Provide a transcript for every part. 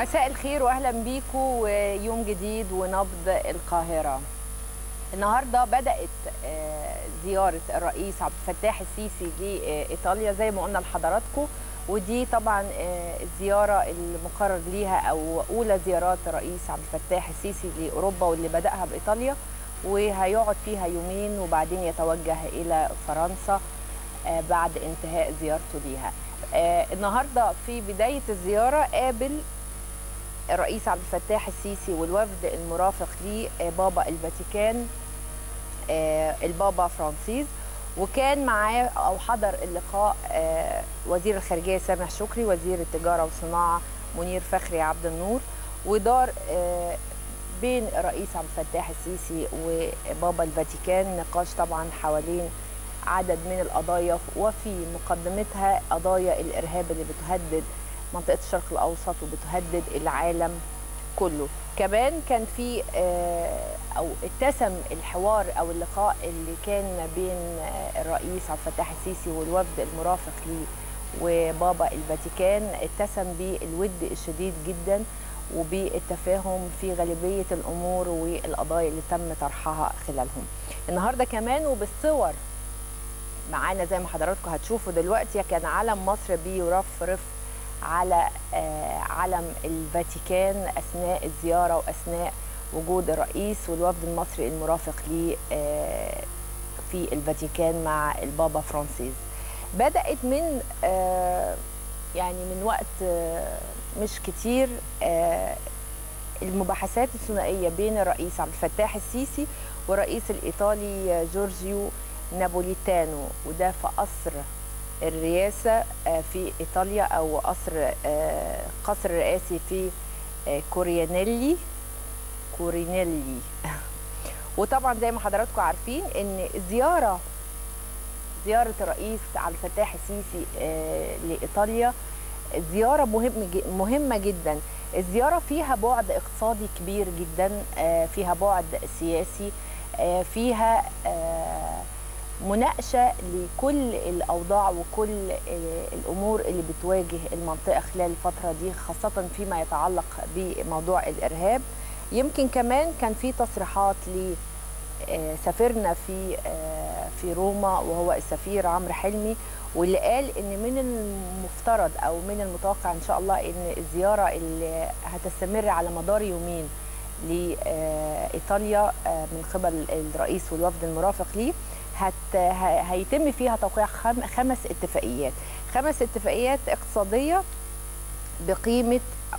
مساء الخير واهلا بيكم ويوم جديد ونبض القاهره النهارده بدات آه، زياره الرئيس عبد الفتاح السيسي لايطاليا زي ما قلنا لحضراتكم ودي طبعا آه، الزياره المقرر ليها او اولى زيارات الرئيس عبد الفتاح السيسي لاوروبا واللي بداها بايطاليا وهيقعد فيها يومين وبعدين يتوجه الى فرنسا آه، بعد انتهاء زيارته ليها آه، النهارده في بدايه الزياره قابل الرئيس عبد الفتاح السيسي والوفد المرافق ليه آه، بابا الفاتيكان آه، البابا فرانسيس وكان معاه او حضر اللقاء آه، وزير الخارجيه سامح شكري وزير التجاره والصناعه منير فخري عبد النور ودار آه، بين الرئيس عبد الفتاح السيسي وبابا الفاتيكان نقاش طبعا حوالين عدد من القضايا وفي مقدمتها قضايا الارهاب اللي بتهدد منطقه الشرق الاوسط وبتهدد العالم كله كمان كان في آه، او اتسم الحوار او اللقاء اللي كان بين آه، الرئيس عبد الفتاح السيسي والوفد المرافق ليه وبابا الفاتيكان اتسم بالود الشديد جدا وبالتفاهم في غالبيه الامور والقضايا اللي تم طرحها خلالهم النهارده كمان وبالصور معانا زي ما حضراتكم هتشوفوا دلوقتي كان علم مصر بيرفرف على آه، علم الفاتيكان اثناء الزياره واثناء وجود الرئيس والوفد المصري المرافق ليه آه، في الفاتيكان مع البابا فرانسيس بدات من آه، يعني من وقت آه، مش كتير آه، المباحثات الثنائيه بين الرئيس عبد الفتاح السيسي والرئيس الايطالي جورجيو نابوليتانو وده في قصر الرئاسه آه، في ايطاليا او قصر آه، قصر رئاسي في آه، كوريانيلي كورينيلي وطبعا زي ما حضراتكم عارفين ان زياره زياره الرئيس عبد الفتاح السيسي آه، لايطاليا زياره مهم ج- مهمه جدا الزياره فيها بعد اقتصادي كبير جدا آه، فيها بعد سياسي آه، فيها آه، مناقشه لكل الاوضاع وكل آه، الامور اللي بتواجه المنطقه خلال الفتره دي خاصه فيما يتعلق بموضوع الارهاب يمكن كمان كان في تصريحات ل آه، سافرنا في آه، في روما وهو السفير عمرو حلمي واللي قال ان من المفترض او من المتوقع ان شاء الله ان الزياره اللي هتستمر على مدار يومين لايطاليا من قبل الرئيس والوفد المرافق ليه هت ه- هيتم فيها توقيع خم- خمس اتفاقيات خمس اتفاقيات اقتصاديه بقيمه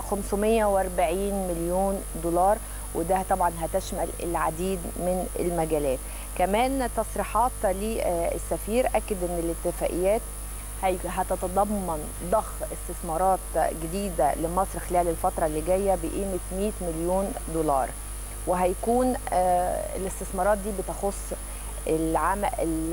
540 مليون دولار وده طبعا هتشمل العديد من المجالات كمان تصريحات للسفير اكد ان الاتفاقيات هي- هتتضمن ضخ استثمارات جديده لمصر خلال الفتره اللي جايه بقيمه 100 مليون دولار وهيكون آه، الاستثمارات دي بتخص العمل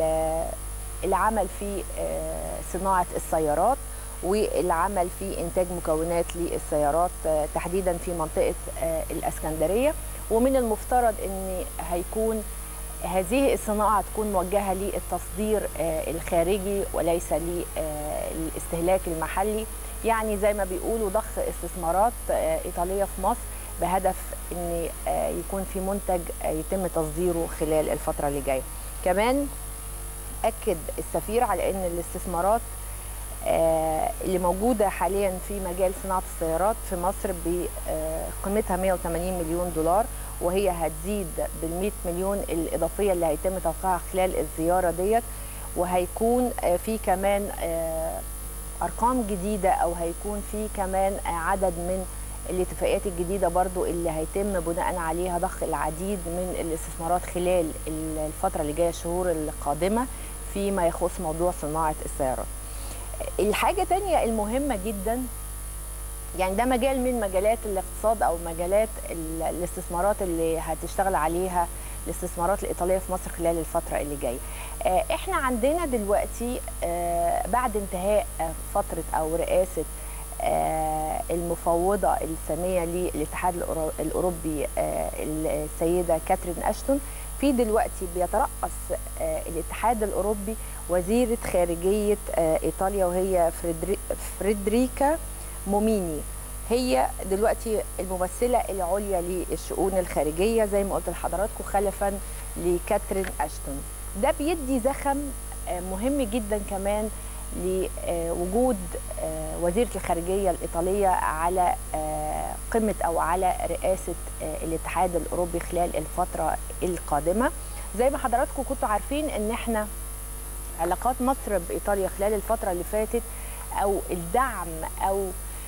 العمل في آه، صناعه السيارات والعمل في انتاج مكونات للسيارات آه، تحديدا في منطقه آه، الاسكندريه ومن المفترض ان هيكون هذه الصناعه تكون موجهه للتصدير آه، الخارجي وليس للاستهلاك المحلي يعني زي ما بيقولوا ضخ استثمارات آه، ايطاليه في مصر بهدف ان آه، يكون في منتج آه، يتم تصديره خلال الفتره اللي جايه كمان اكد السفير على ان الاستثمارات آه، اللي موجوده حاليا في مجال صناعه السيارات في مصر بقيمتها 180 مليون دولار وهي هتزيد بال 100 مليون الاضافيه اللي هيتم توقيعها خلال الزياره ديت وهيكون آه، في كمان آه، ارقام جديده او هيكون في كمان آه، عدد من الاتفاقيات الجديده برضو اللي هيتم بناء عليها ضخ العديد من الاستثمارات خلال الفتره اللي جايه الشهور القادمه فيما يخص موضوع صناعه السيارات الحاجة تانية المهمة جدا يعني ده مجال من مجالات الاقتصاد أو مجالات ال- الاستثمارات اللي هتشتغل عليها الاستثمارات الإيطالية في مصر خلال الفترة اللي جاية آه، احنا عندنا دلوقتي آه، بعد انتهاء آه، فترة أو رئاسة آه، المفوضة السامية للاتحاد الأورو- الأوروبي آه، السيدة كاترين أشتون في دلوقتي بيترأس آه، الاتحاد الأوروبي وزيرة خارجية آه، إيطاليا وهي فريدري- فريدريكا موميني هي دلوقتي الممثله العليا للشؤون الخارجيه زي ما قلت لحضراتكم خلفا لكاترين اشتون ده بيدي زخم مهم جدا كمان لوجود وزيره الخارجيه الايطاليه على قمه او على رئاسه الاتحاد الاوروبي خلال الفتره القادمه زي ما حضراتكم كنتوا عارفين ان احنا علاقات مصر بايطاليا خلال الفتره اللي فاتت او الدعم او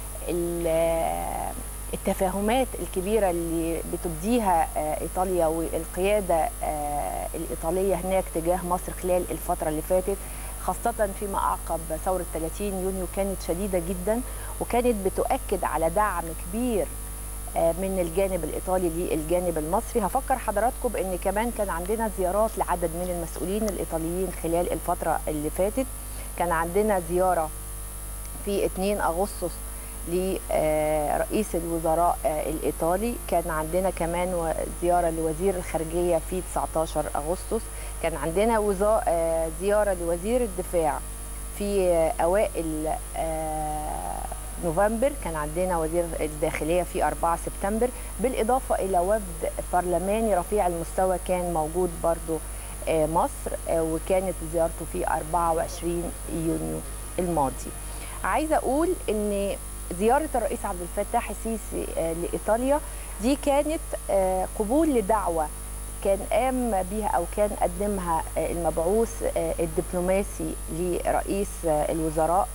التفاهمات الكبيره اللي بتبديها ايطاليا والقياده الايطاليه هناك تجاه مصر خلال الفتره اللي فاتت خاصة فيما أعقب ثورة 30 يونيو كانت شديدة جدا وكانت بتؤكد على دعم كبير من الجانب الإيطالي للجانب المصري هفكر حضراتكم بأن كمان كان عندنا زيارات لعدد من المسؤولين الإيطاليين خلال الفترة اللي فاتت كان عندنا زيارة في 2 أغسطس لرئيس الوزراء الإيطالي كان عندنا كمان زيارة لوزير الخارجية في 19 أغسطس كان عندنا زيارة لوزير الدفاع في أوائل نوفمبر كان عندنا وزير الداخلية في 4 سبتمبر بالإضافة إلى وفد برلماني رفيع المستوى كان موجود برضو مصر وكانت زيارته في 24 يونيو الماضي عايزة أقول أن زيارة الرئيس عبد الفتاح السيسي لإيطاليا دي كانت قبول لدعوة كان قام بها أو كان قدمها المبعوث الدبلوماسي لرئيس الوزراء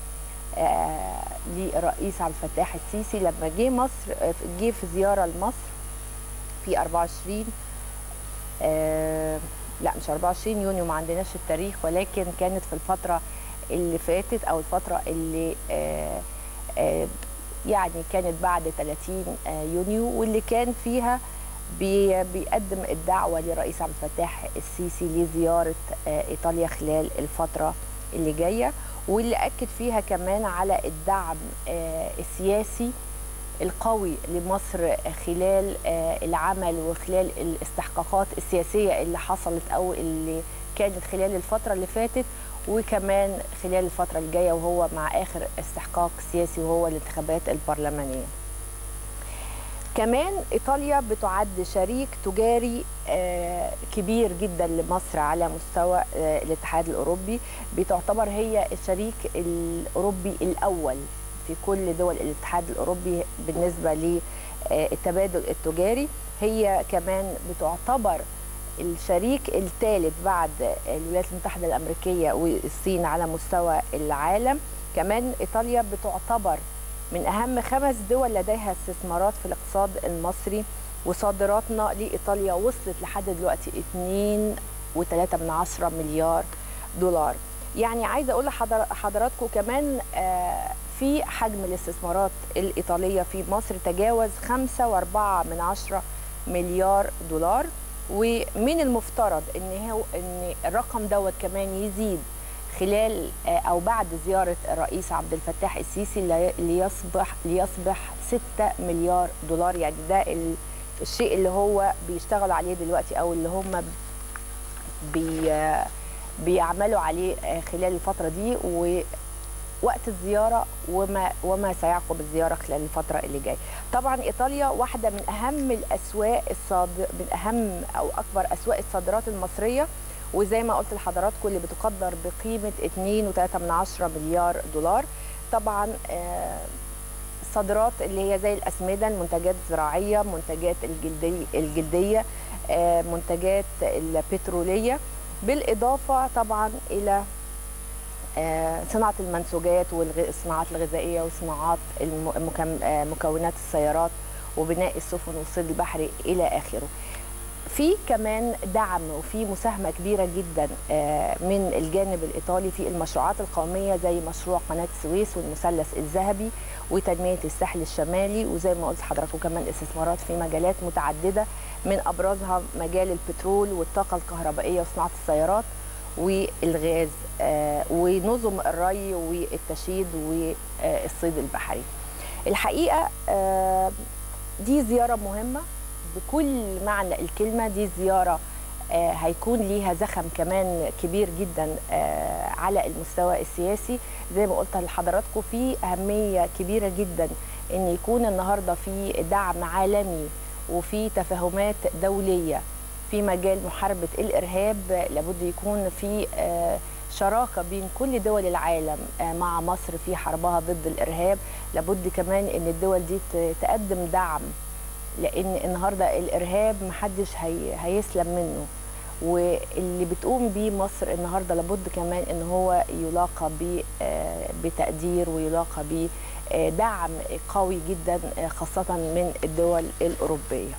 لرئيس عبد الفتاح السيسي لما جه مصر جه في زيارة لمصر في 24 لا مش 24 يونيو ما عندناش التاريخ ولكن كانت في الفترة اللي فاتت أو الفترة اللي يعني كانت بعد 30 يونيو واللي كان فيها بيقدم الدعوة لرئيس عبد الفتاح السيسي لزيارة إيطاليا خلال الفترة اللي جاية واللي أكد فيها كمان على الدعم السياسي القوي لمصر خلال العمل وخلال الاستحقاقات السياسية اللي حصلت أو اللي كانت خلال الفترة اللي فاتت وكمان خلال الفترة الجاية وهو مع آخر استحقاق سياسي وهو الانتخابات البرلمانية كمان إيطاليا بتعد شريك تجاري كبير جدا لمصر على مستوى الاتحاد الأوروبي بتعتبر هي الشريك الأوروبي الأول في كل دول الاتحاد الأوروبي بالنسبة للتبادل التجاري هي كمان بتعتبر الشريك الثالث بعد الولايات المتحدة الأمريكية والصين على مستوى العالم كمان إيطاليا بتعتبر من أهم خمس دول لديها استثمارات في الاقتصاد المصري وصادراتنا لإيطاليا وصلت لحد دلوقتي 2.3 من عشرة مليار دولار يعني عايزة أقول لحضراتكم كمان في حجم الاستثمارات الإيطالية في مصر تجاوز 5.4 من عشرة مليار دولار ومن المفترض ان هو ان الرقم دوت كمان يزيد خلال او بعد زياره الرئيس عبد الفتاح السيسي ليصبح ليصبح 6 مليار دولار يعني ده الشيء اللي هو بيشتغلوا عليه دلوقتي او اللي هم بي بيعملوا عليه خلال الفتره دي ووقت الزياره وما وما سيعقب الزياره خلال الفتره اللي جايه. طبعا ايطاليا واحده من اهم الاسواق الصاد من اهم او اكبر اسواق الصادرات المصريه وزي ما قلت لحضراتكم اللي بتقدر بقيمه 2.3 مليار دولار. طبعا الصادرات اللي هي زي الاسمده المنتجات الزراعيه منتجات الجلدي الجلديه منتجات البتروليه بالاضافه طبعا الى صناعه المنسوجات والصناعات الغذائيه وصناعات مكونات السيارات وبناء السفن والصيد البحري الى اخره. في كمان دعم وفي مساهمه كبيره جدا من الجانب الايطالي في المشروعات القوميه زي مشروع قناه السويس والمثلث الذهبي وتنميه الساحل الشمالي وزي ما قلت لحضراتكم كمان استثمارات في مجالات متعدده من ابرزها مجال البترول والطاقه الكهربائيه وصناعه السيارات والغاز ونظم الري والتشييد والصيد البحري. الحقيقه دي زياره مهمه بكل معنى الكلمه دي زياره هيكون ليها زخم كمان كبير جدا على المستوى السياسي زي ما قلت لحضراتكم في اهميه كبيره جدا ان يكون النهارده في دعم عالمي وفي تفاهمات دوليه في مجال محاربه الارهاب لابد يكون في شراكه بين كل دول العالم مع مصر في حربها ضد الارهاب لابد كمان ان الدول دي تقدم دعم لان النهارده الارهاب محدش هي هيسلم منه واللي بتقوم بيه مصر النهارده لابد كمان ان هو يلاقى بتقدير ويلاقى بدعم قوي جدا خاصه من الدول الاوروبيه.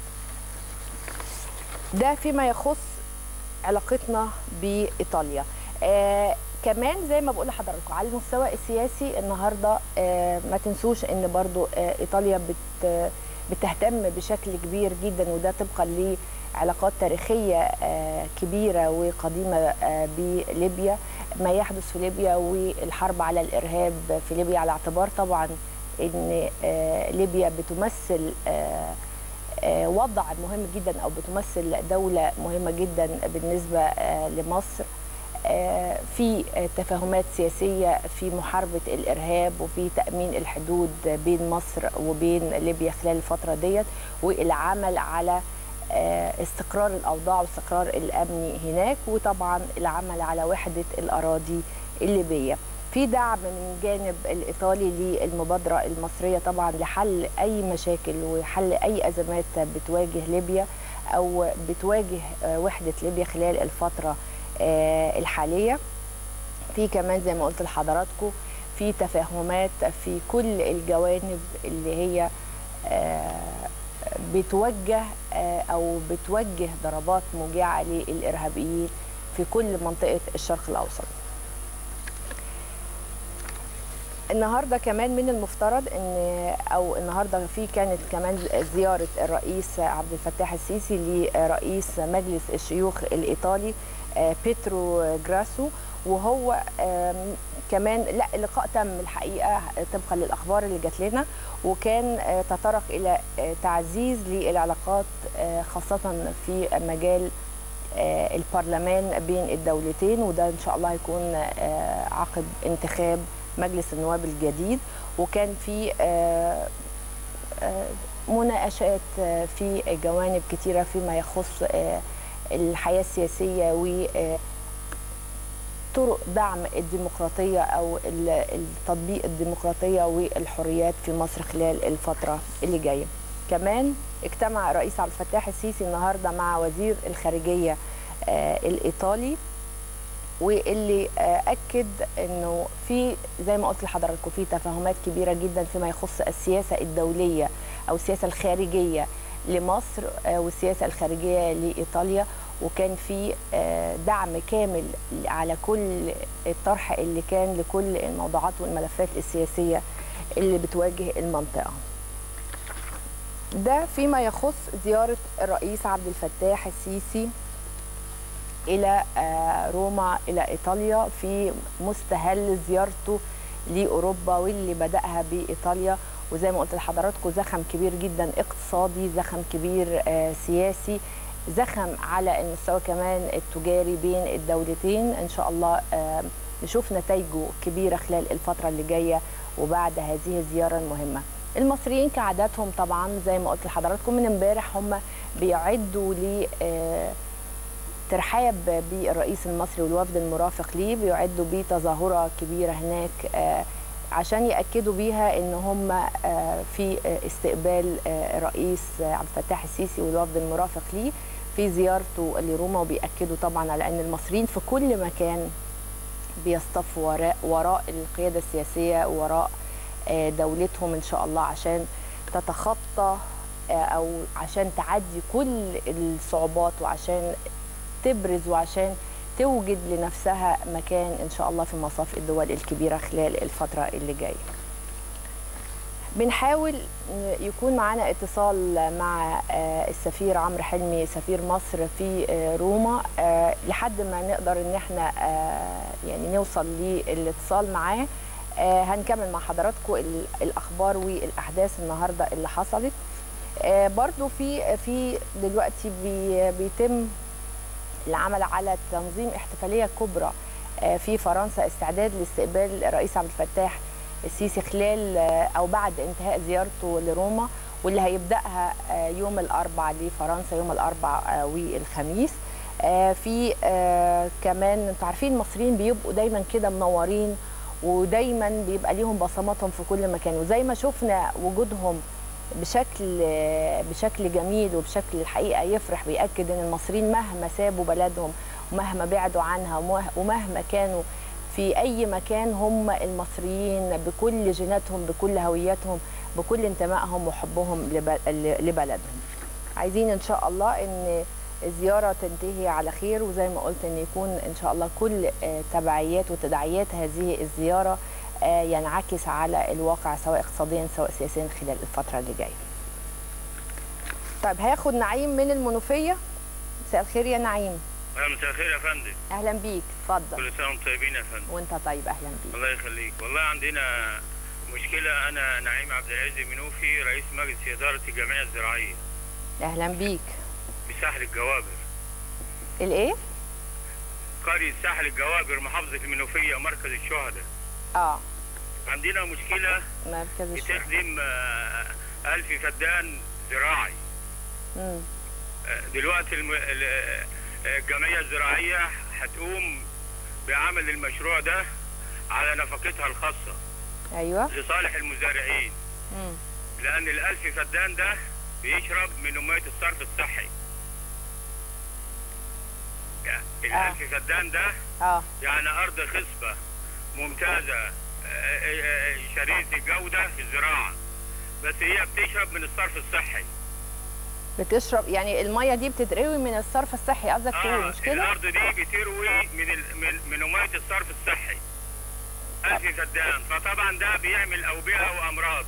ده فيما يخص علاقتنا بايطاليا. آه كمان زي ما بقول لحضراتكم على المستوى السياسي النهارده آه ما تنسوش ان برضو آه ايطاليا بت بتهتم بشكل كبير جدا وده طبقا لعلاقات تاريخيه كبيره وقديمه بليبيا ما يحدث في ليبيا والحرب على الارهاب في ليبيا على اعتبار طبعا ان ليبيا بتمثل وضع مهم جدا او بتمثل دوله مهمه جدا بالنسبه لمصر في تفاهمات سياسية في محاربة الإرهاب وفي تأمين الحدود بين مصر وبين ليبيا خلال الفترة ديت والعمل على استقرار الأوضاع واستقرار الأمن هناك وطبعا العمل على وحدة الأراضي الليبية في دعم من جانب الإيطالي للمبادرة المصرية طبعا لحل أي مشاكل وحل أي أزمات بتواجه ليبيا أو بتواجه وحدة ليبيا خلال الفترة الحاليه في كمان زي ما قلت لحضراتكم في تفاهمات في كل الجوانب اللي هي بتوجه او بتوجه ضربات موجعه للارهابيين في كل منطقه الشرق الاوسط النهارده كمان من المفترض ان او النهارده في كانت كمان زياره الرئيس عبد الفتاح السيسي لرئيس مجلس الشيوخ الايطالي بيترو جراسو وهو كمان لا اللقاء تم الحقيقه طبقا للاخبار اللي جات لنا وكان تطرق الى تعزيز للعلاقات خاصه في مجال البرلمان بين الدولتين وده ان شاء الله هيكون عقب انتخاب مجلس النواب الجديد وكان في مناقشات في جوانب كتيره فيما يخص الحياه السياسيه و طرق دعم الديمقراطيه او التطبيق الديمقراطيه والحريات في مصر خلال الفتره اللي جايه. كمان اجتمع الرئيس عبد الفتاح السيسي النهارده مع وزير الخارجيه الايطالي واللي اكد انه في زي ما قلت لحضراتكم في تفاهمات كبيره جدا فيما يخص السياسه الدوليه او السياسه الخارجيه لمصر والسياسه الخارجيه لايطاليا وكان في دعم كامل على كل الطرح اللي كان لكل الموضوعات والملفات السياسيه اللي بتواجه المنطقه. ده فيما يخص زياره الرئيس عبد الفتاح السيسي الى روما الى ايطاليا في مستهل زيارته لاوروبا واللي بداها بايطاليا وزي ما قلت لحضراتكم زخم كبير جدا اقتصادي زخم كبير سياسي زخم على المستوى كمان التجاري بين الدولتين ان شاء الله نشوف نتائجه كبيره خلال الفتره اللي جايه وبعد هذه الزياره المهمه المصريين كعاداتهم طبعا زي ما قلت لحضراتكم من امبارح هم بيعدوا ل ترحاب بالرئيس المصري والوفد المرافق ليه بيعدوا بتظاهره كبيره هناك عشان ياكدوا بيها ان هم في استقبال الرئيس عبد الفتاح السيسي والوفد المرافق ليه في زيارته لروما وبياكدوا طبعا على ان المصريين في كل مكان بيصطفوا وراء وراء القياده السياسيه وراء دولتهم ان شاء الله عشان تتخطى او عشان تعدي كل الصعوبات وعشان تبرز وعشان توجد لنفسها مكان ان شاء الله في مصاف الدول الكبيره خلال الفتره اللي جايه. بنحاول يكون معنا اتصال مع السفير عمرو حلمي سفير مصر في روما لحد ما نقدر ان احنا يعني نوصل للاتصال معاه هنكمل مع حضراتكم الاخبار والاحداث النهارده اللي حصلت برضو في في دلوقتي بيتم العمل على تنظيم احتفاليه كبرى في فرنسا استعداد لاستقبال الرئيس عبد الفتاح السيسي خلال او بعد انتهاء زيارته لروما واللي هيبداها يوم الاربعاء لفرنسا يوم الاربعاء والخميس في كمان انتوا عارفين المصريين بيبقوا دايما كده منورين ودايما بيبقى ليهم بصماتهم في كل مكان وزي ما شفنا وجودهم بشكل بشكل جميل وبشكل الحقيقه يفرح بياكد ان المصريين مهما سابوا بلدهم ومهما بعدوا عنها ومهما كانوا في اي مكان هم المصريين بكل جيناتهم بكل هويتهم بكل انتمائهم وحبهم لبلدهم عايزين ان شاء الله ان الزيارة تنتهي على خير وزي ما قلت ان يكون ان شاء الله كل تبعيات وتداعيات هذه الزيارة ينعكس على الواقع سواء اقتصاديا سواء سياسيا خلال الفترة اللي جاية. طيب هاخد نعيم من المنوفية مساء الخير يا نعيم. مساء الخير يا فندم. اهلا بيك اتفضل. كل سنة وانتم طيبين يا فندم. وانت طيب اهلا بيك. الله يخليك، والله عندنا مشكلة أنا نعيم عبد العزيز منوفي رئيس مجلس إدارة الجمعية الزراعية. اهلا بيك. بساحل الجوابر. الايه؟ قرية ساحل الجوابر محافظة المنوفية مركز الشهداء. اه عندنا مشكلة مركز الشهداء. بتخدم آه، ألف فدان زراعي. امم آه، دلوقتي الم... ال- آه، الجمعية الزراعية هتقوم بعمل المشروع ده على نفقتها الخاصة ايوه لصالح المزارعين امم لأن الألف فدان ده بيشرب من مية الصرف الصحي. يعني الألف فدان ده اه يعني أرض خصبة ممتازة آه، آه، آه، شديدة الجودة في الزراعة بس هي بتشرب من الصرف الصحي بتشرب يعني الميه دي بتتروي من الصرف الصحي قصدك تقول مش كده؟ الأرض دي بتروي من ال... من من مية الصرف الصحي ألف فدان فطبعا ده بيعمل أوبئة وأمراض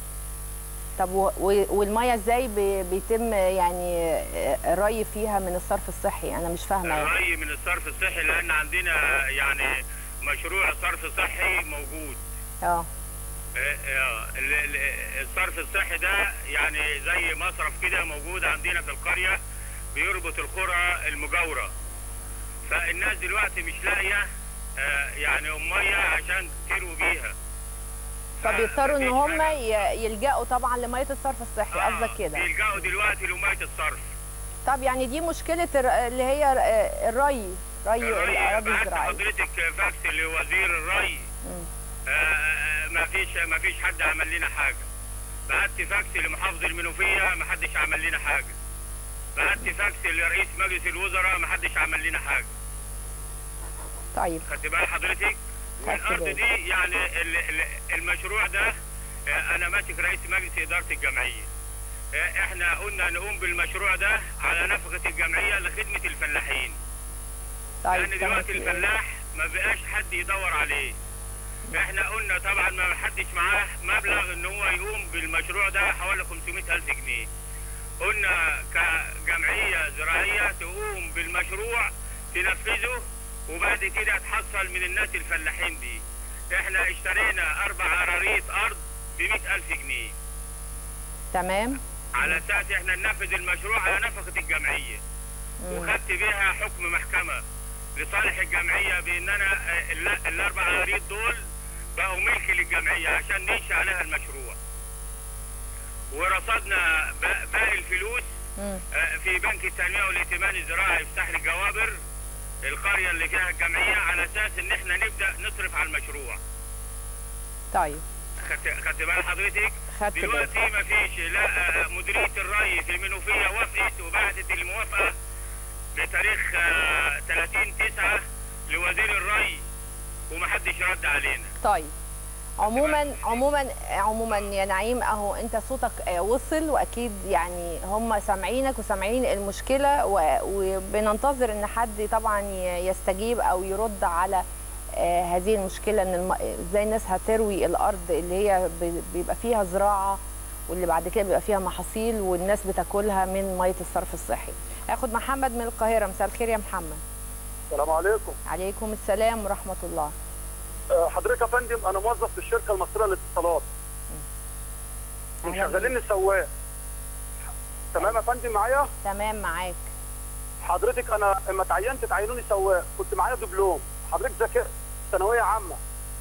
طب و... و... والميه ازاي بي... بيتم يعني آه، الري فيها من الصرف الصحي انا مش فاهمه يعني. الري من الصرف الصحي لأن عندنا يعني مشروع صرف صحي موجود اه آه، آه، ال- ال- الصرف الصحي ده يعني زي مصرف كده موجود عندنا في القرية بيربط القرى المجاورة فالناس دلوقتي مش لاقية آه، يعني مية عشان تروي بيها فبيضطروا ان مفيش هم حاجة. ي... يلجأوا طبعا لميه الصرف الصحي آه، قصدك كده بيلجأوا دلوقتي لمية الصرف طب يعني دي مشكله الر... اللي هي آه، الري ري الري الاراضي بعت الزراعيه حضرتك فاكس لوزير الري مم. آه، ما فيش ما فيش حد عمل لنا حاجه بعت فاكس لمحافظ المنوفيه ما حدش عمل لنا حاجه بعت فاكس لرئيس مجلس الوزراء ما حدش عمل لنا حاجه طيب خدت بال حضرتك والارض بالي. دي يعني ال- ال- المشروع ده آه، انا ماسك رئيس مجلس اداره الجمعيه آه، احنا قلنا نقوم بالمشروع ده على نفقه الجمعيه لخدمه الفلاحين طيب لان دلوقتي تمام. الفلاح ما بقاش حد يدور عليه احنا قلنا طبعا ما حدش معاه مبلغ ان هو يقوم بالمشروع ده حوالي 500 الف جنيه قلنا كجمعيه زراعيه تقوم بالمشروع تنفذه وبعد كده تحصل من الناس الفلاحين دي احنا اشترينا اربع عراريط ارض ب 100 الف جنيه تمام على اساس احنا ننفذ المشروع على نفقه الجمعيه مم. وخدت بيها حكم محكمة لصالح الجمعية بأن أنا آه، ال- الأربع عراريط دول بقوا ملك للجمعية عشان ننشأ عليها المشروع ورصدنا ب- باقي الفلوس مم. آه، في بنك التنمية والائتمان الزراعي في ساحل الجوابر القرية اللي فيها الجمعية على أساس إن إحنا نبدأ نصرف على المشروع طيب خدت خدت بال حضرتك خدت بالي دلوقتي ما فيش لا آه، مديريه الري في المنوفيه وافقت وبعتت الموافقه بتاريخ آه، 30 9 لوزير الري ومحدش رد علينا طيب عموما عموما عموما يا نعيم اهو انت صوتك آه، وصل واكيد يعني هم سامعينك وسامعين المشكله و- وبننتظر ان حد طبعا ي- يستجيب او يرد على آه، هذه المشكله ان الم... ازاي الناس هتروي الارض اللي هي ب- بيبقى فيها زراعه واللي بعد كده بيبقى فيها محاصيل والناس بتاكلها من ميه الصرف الصحي. هاخد محمد من القاهره مساء الخير يا محمد. السلام عليكم عليكم السلام ورحمه الله. آه، حضرتك يا فندم انا موظف في الشركه المصريه للاتصالات أهلاً بك. ومشغليني سواق تمام يا فندم معايا تمام معاك. حضرتك انا لما تعينت تعينوني سواق كنت معايا دبلوم حضرتك ذاكرت ثانويه عامه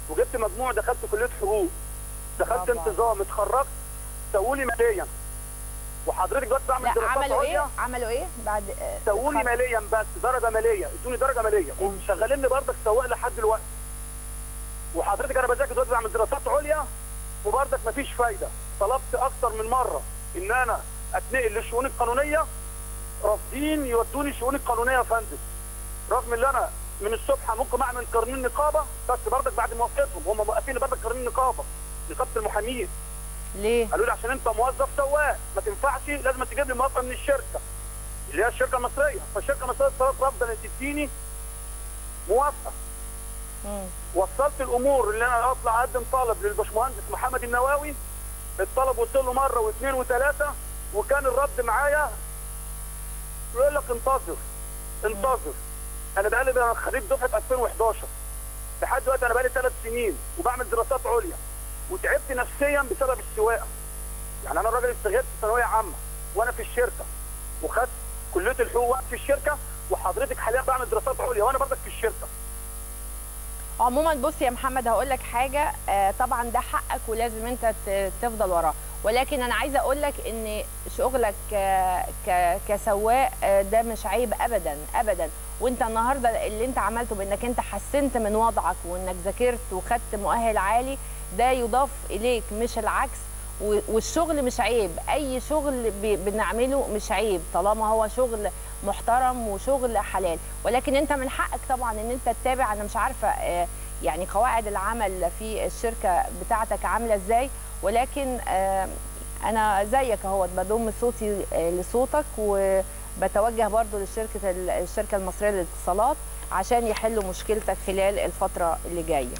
وجبت مجموع دخلت كليه حقوق دخلت برافو. انتظام اتخرجت سووا لي ماليا وحضرتك دلوقتي بعمل لا دراسات عملوا ايه عليا عملوا ايه بعد آه، سووني اتخرج. ماليا بس درجه ماليه ادوني درجه ماليه ومشغليني برضك سواق لحد دلوقتي وحضرتك انا بذاكر دلوقتي بعمل دراسات عليا وبرضك مفيش فايده طلبت اكتر من مره ان انا اتنقل للشؤون القانونيه رافضين يودوني الشؤون القانونيه يا فندم رغم ان انا من الصبح ممكن اعمل قرنين نقابه بس برضك بعد موافقتهم هم موقفين برضك قرنين نقابه نقابه المحامين ليه قالوا لي عشان انت موظف سواق ما تنفعش لازم تجيب لي موافقه من الشركه اللي هي الشركه المصريه فالشركه المصريه اتصلت رافضه ان تديني موافقه مم. وصلت الامور اللي انا اطلع اقدم طلب للباشمهندس محمد النواوي الطلب وصل له مره واثنين وثلاثه وكان الرد معايا يقول لك انتظر انتظر انا بقالي انا خريج دفعه 2011 لحد دلوقتي انا بقالي ثلاث سنين وبعمل دراسات عليا وتعبت نفسيا بسبب السواقه يعني انا راجل اشتغلت في ثانويه عامه وانا في الشركه وخدت كليه الحقوق وانا في الشركه وحضرتك حاليا بعمل دراسات عليا وانا برضك في الشركه عموما بص يا محمد هقول لك حاجه آه، طبعا ده حقك ولازم انت ت- تفضل وراه ولكن انا عايزه اقول لك ان شغلك آه، ك- كسواق آه، ده مش عيب ابدا ابدا وانت النهارده اللي انت عملته بانك انت حسنت من وضعك وانك ذاكرت وخدت مؤهل عالي ده يضاف اليك مش العكس و- والشغل مش عيب اي شغل ب- بنعمله مش عيب طالما هو شغل محترم وشغل حلال ولكن انت من حقك طبعا ان انت تتابع انا مش عارفه آه، يعني قواعد العمل في الشركه بتاعتك عامله ازاي ولكن آه، انا زيك اهوت بضم صوتي آه، لصوتك وبتوجه برضو للشركه ال- الشركه المصريه للاتصالات عشان يحلوا مشكلتك خلال الفتره اللي جايه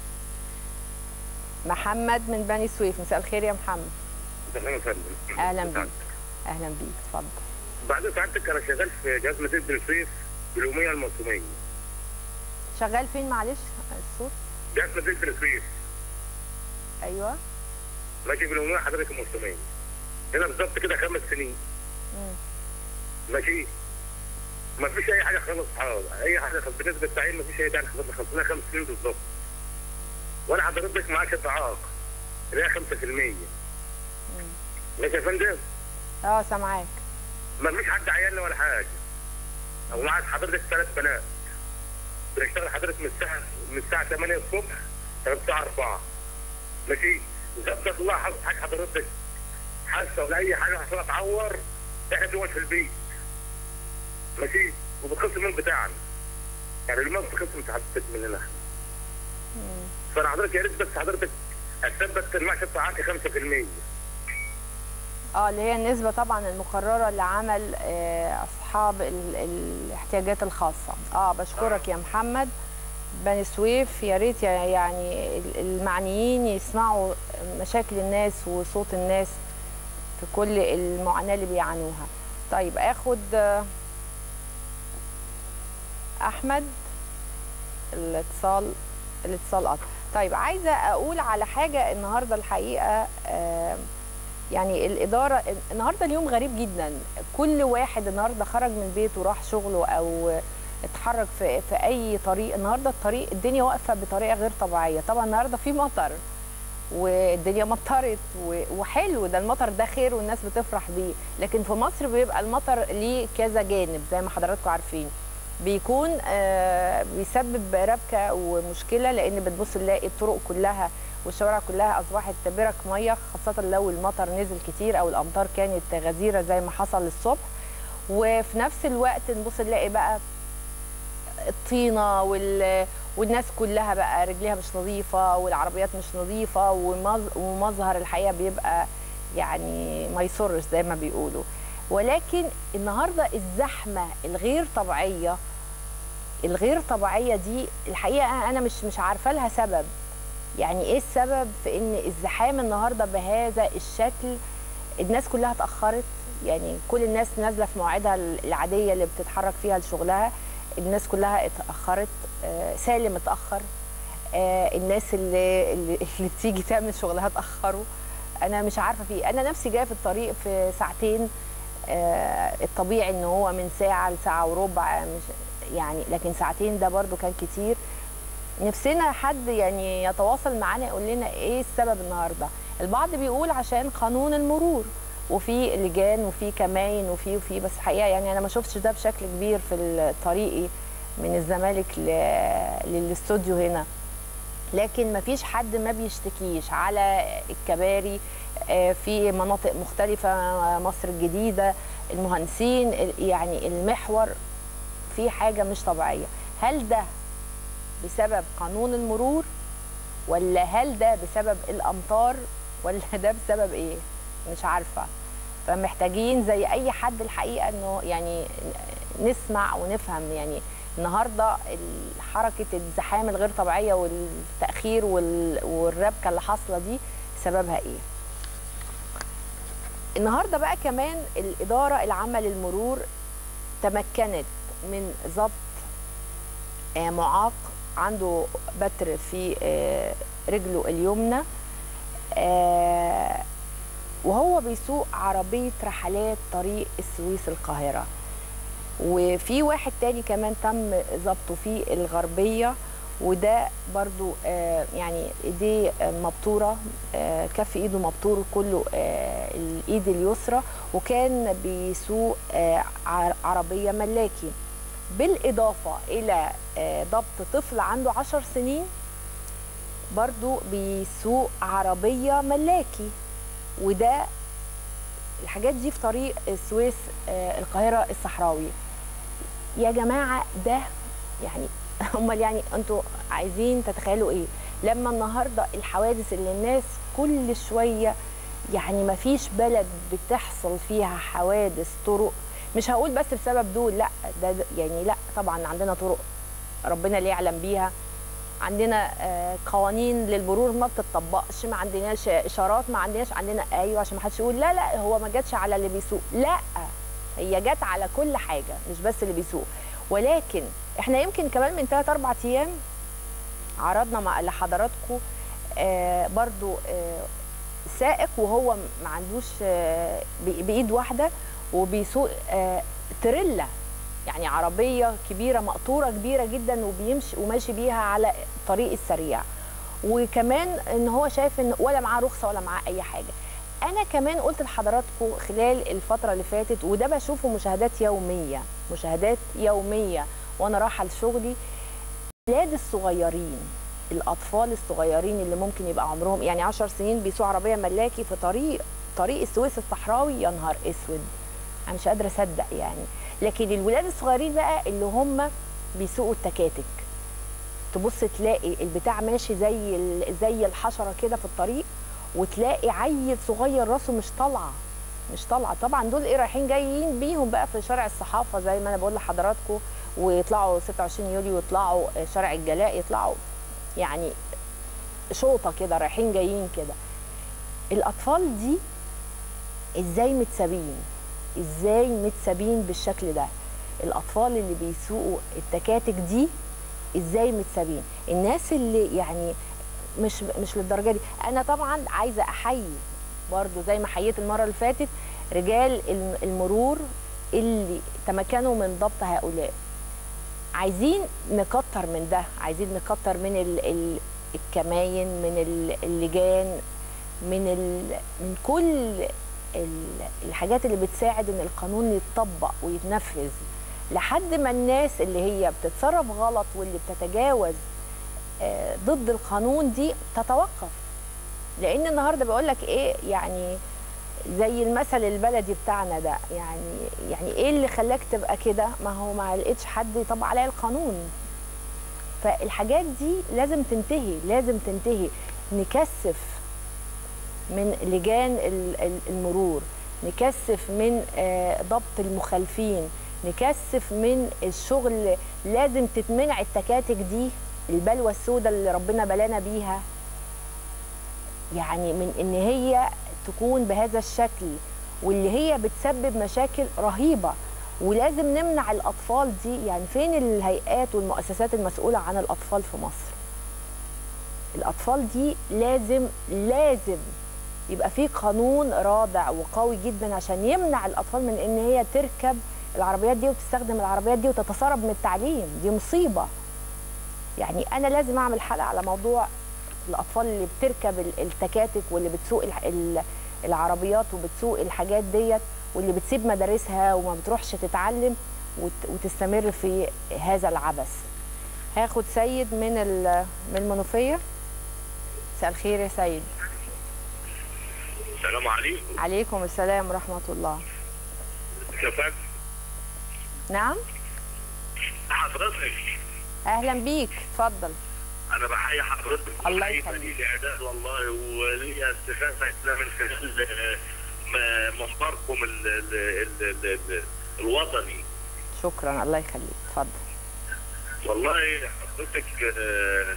محمد من بني سويف مساء الخير يا محمد تمام يا فندم اهلا بيك اهلا بيك اتفضل بعد سعادتك انا شغال في جهاز مدينه بني سويف باليوميه الموسميه شغال فين معلش الصوت جهاز مدينه بني سويف ايوه ماشي باليوميه حضرتك الموسميه هنا بالظبط كده خمس سنين مم. ماشي ما فيش اي حاجه خالص حاضر. اي حاجه خالص بالنسبه للتعيين ما فيش اي حاجه خالص خلصنا خمس سنين بالظبط وانا حضرتك معاك اعاق اللي هي 5% ماشي يا فندم اه سامعاك ما فيش حد عيالنا ولا حاجه او معاك حضرتك ثلاث بنات بنشتغل حضرتك من الساعه من الساعه 8 الصبح لغايه الساعه 4 ماشي اذا بتطلع حاجه حاجة حضرتك حاسه ولا اي حاجه عشان اتعور احنا بنقعد في البيت ماشي وبتخصم من بتاعنا يعني اليوم بتخصم من حضرتك مننا احنا فانا حضرتك يا ريت بس حضرتك اثبت المعشة بتاعتي 5% اه اللي هي النسبة طبعا المقررة لعمل آه، أصحاب ال- الاحتياجات الخاصة اه بشكرك يا محمد بني سويف يا ريت يا- يعني ال- المعنيين يسمعوا مشاكل الناس وصوت الناس في كل المعاناة اللي بيعانوها طيب اخد آه، احمد الاتصال الاتصال قطع طيب عايزه اقول على حاجه النهارده الحقيقه آه يعني الاداره النهارده اليوم غريب جدا كل واحد النهارده خرج من بيته وراح شغله او اتحرك في في اي طريق النهارده الطريق الدنيا واقفه بطريقه غير طبيعيه طبعا النهارده في مطر والدنيا مطرت و- وحلو ده المطر ده خير والناس بتفرح بيه لكن في مصر بيبقى المطر ليه كذا جانب زي ما حضراتكم عارفين بيكون آه، بيسبب ربكه ومشكله لان بتبص نلاقي الطرق كلها والشوارع كلها اصبحت برك ميه خاصه لو المطر نزل كتير او الامطار كانت غزيره زي ما حصل الصبح وفي نفس الوقت نبص نلاقي بقى الطينه وال والناس كلها بقى رجليها مش نظيفه والعربيات مش نظيفه ومظ- ومظهر الحقيقه بيبقى يعني ما يسرش زي ما بيقولوا ولكن النهارده الزحمه الغير طبيعيه الغير طبيعيه دي الحقيقه انا مش مش عارفه لها سبب يعني ايه السبب في ان الزحام النهارده بهذا الشكل الناس كلها اتاخرت يعني كل الناس نازله في مواعيدها العاديه اللي بتتحرك فيها لشغلها الناس كلها اتاخرت آه، سالم اتاخر آه، الناس اللي اللي, اللي بتيجي تعمل شغلها اتاخروا انا مش عارفه في إيه. انا نفسي جايه في الطريق في ساعتين آه، الطبيعي ان هو من ساعه لساعه وربع مش يعني لكن ساعتين ده برضو كان كتير نفسنا حد يعني يتواصل معانا يقول لنا ايه السبب النهارده البعض بيقول عشان قانون المرور وفي لجان وفي كماين وفي وفي بس حقيقه يعني انا ما شفتش ده بشكل كبير في طريقي من الزمالك ل- للاستوديو هنا لكن ما فيش حد ما بيشتكيش على الكباري آه، في مناطق مختلفة آه، مصر الجديدة المهندسين ال- يعني المحور في حاجة مش طبيعية هل ده بسبب قانون المرور ولا هل ده بسبب الأمطار ولا ده بسبب إيه مش عارفة فمحتاجين زي أي حد الحقيقة إنه يعني نسمع ونفهم يعني النهارده ال- حركه الزحام الغير طبيعيه والتاخير وال- والربكه اللي حاصله دي سببها ايه النهارده بقى كمان الاداره العامه للمرور تمكنت من ضبط آه، معاق عنده بتر في آه، رجله اليمنى آه، وهو بيسوق عربيه رحلات طريق السويس القاهره وفي واحد تاني كمان تم ضبطه في الغربية وده برضو آه، يعني ايديه آه، مبتورة آه، كف ايده مبتور كله آه، الايد اليسرى وكان بيسوق آه، ع- عربية ملاكي بالإضافة إلى آه، ضبط طفل عنده عشر سنين برضو بيسوق عربية ملاكي وده الحاجات دي في طريق السويس آه، القاهرة الصحراوي يا جماعة ده يعني امال يعني انتوا عايزين تتخيلوا ايه لما النهارده الحوادث اللي الناس كل شويه يعني ما فيش بلد بتحصل فيها حوادث طرق مش هقول بس بسبب دول لا ده ده- يعني لا طبعا عندنا طرق ربنا اللي يعلم بيها عندنا آه، قوانين للمرور ما بتطبقش ما عندناش اشارات ما عندناش عندنا ايوه عشان ما حدش يقول لا لا هو ما جاتش على اللي بيسوق لا هي جت على كل حاجه مش بس اللي بيسوق ولكن احنا يمكن كمان من 3 4 ايام عرضنا مع لحضراتكم آه برضو آه سائق وهو ما عندوش آه بإ- بايد واحده وبيسوق آه تريلا يعني عربيه كبيره مقطوره كبيره جدا وبيمشي وماشي بيها على الطريق السريع وكمان ان هو شايف ان ولا معاه رخصه ولا معاه اي حاجه انا كمان قلت لحضراتكم خلال الفتره اللي فاتت وده بشوفه مشاهدات يوميه مشاهدات يوميه وانا رايحه لشغلي الولاد الصغيرين الاطفال الصغيرين اللي ممكن يبقى عمرهم يعني 10 سنين بيسوقوا عربيه ملاكي في طريق طريق السويس الصحراوي يا نهار اسود انا مش قادره اصدق يعني لكن الولاد الصغيرين بقى اللي هم بيسوقوا التكاتك تبص تلاقي البتاع ماشي زي ال- زي الحشره كده في الطريق وتلاقي عيل صغير راسه مش طالعه مش طالعه طبعا دول ايه رايحين جايين بيهم بقى في شارع الصحافه زي ما انا بقول لحضراتكم ويطلعوا 26 يوليو ويطلعوا شارع الجلاء يطلعوا يعني شوطه كده رايحين جايين كده الاطفال دي ازاي متسابين ازاي متسابين بالشكل ده الاطفال اللي بيسوقوا التكاتك دي ازاي متسابين الناس اللي يعني مش مش للدرجه دي انا طبعا عايزه احيي برضو زي ما حييت المره اللي فاتت رجال الم- المرور اللي تمكنوا من ضبط هؤلاء عايزين نكتر من ده عايزين نكتر من ال ال الكماين من ال- اللجان من ال من كل ال- الحاجات اللي بتساعد ان القانون يتطبق ويتنفذ لحد ما الناس اللي هي بتتصرف غلط واللي بتتجاوز آه، ضد القانون دي تتوقف لان النهارده بقول لك ايه يعني زي المثل البلدي بتاعنا ده يعني يعني ايه اللي خلاك تبقى كده ما هو ما لقيتش حد يطبق عليا القانون فالحاجات دي لازم تنتهي لازم تنتهي نكثف من لجان ال- ال- المرور نكثف من آه، ضبط المخالفين نكثف من الشغل لازم تتمنع التكاتك دي البلوى السوداء اللي ربنا بلانا بيها يعني من ان هي تكون بهذا الشكل واللي هي بتسبب مشاكل رهيبه ولازم نمنع الاطفال دي يعني فين الهيئات والمؤسسات المسؤوله عن الاطفال في مصر الاطفال دي لازم لازم يبقى في قانون رادع وقوي جدا عشان يمنع الاطفال من ان هي تركب العربيات دي وتستخدم العربيات دي وتتسرب من التعليم دي مصيبه يعني انا لازم اعمل حلقه على موضوع الاطفال اللي بتركب ال- التكاتك واللي بتسوق الح- ال- العربيات وبتسوق الحاجات ديت واللي بتسيب مدارسها وما بتروحش تتعلم وت- وتستمر في هذا العبث هاخد سيد من ال- من المنوفيه مساء الخير يا سيد السلام عليكم عليكم السلام ورحمه الله كفاك نعم حضرتك اهلا بيك اتفضل انا بحيي حضرتك الله وبحيي يخليك. فريق الاعداد والله وليا استفاده كده من خلال آه، م- منبركم ال- ال- ال- ال- ال- الوطني شكرا الله يخليك اتفضل والله حضرتك آه،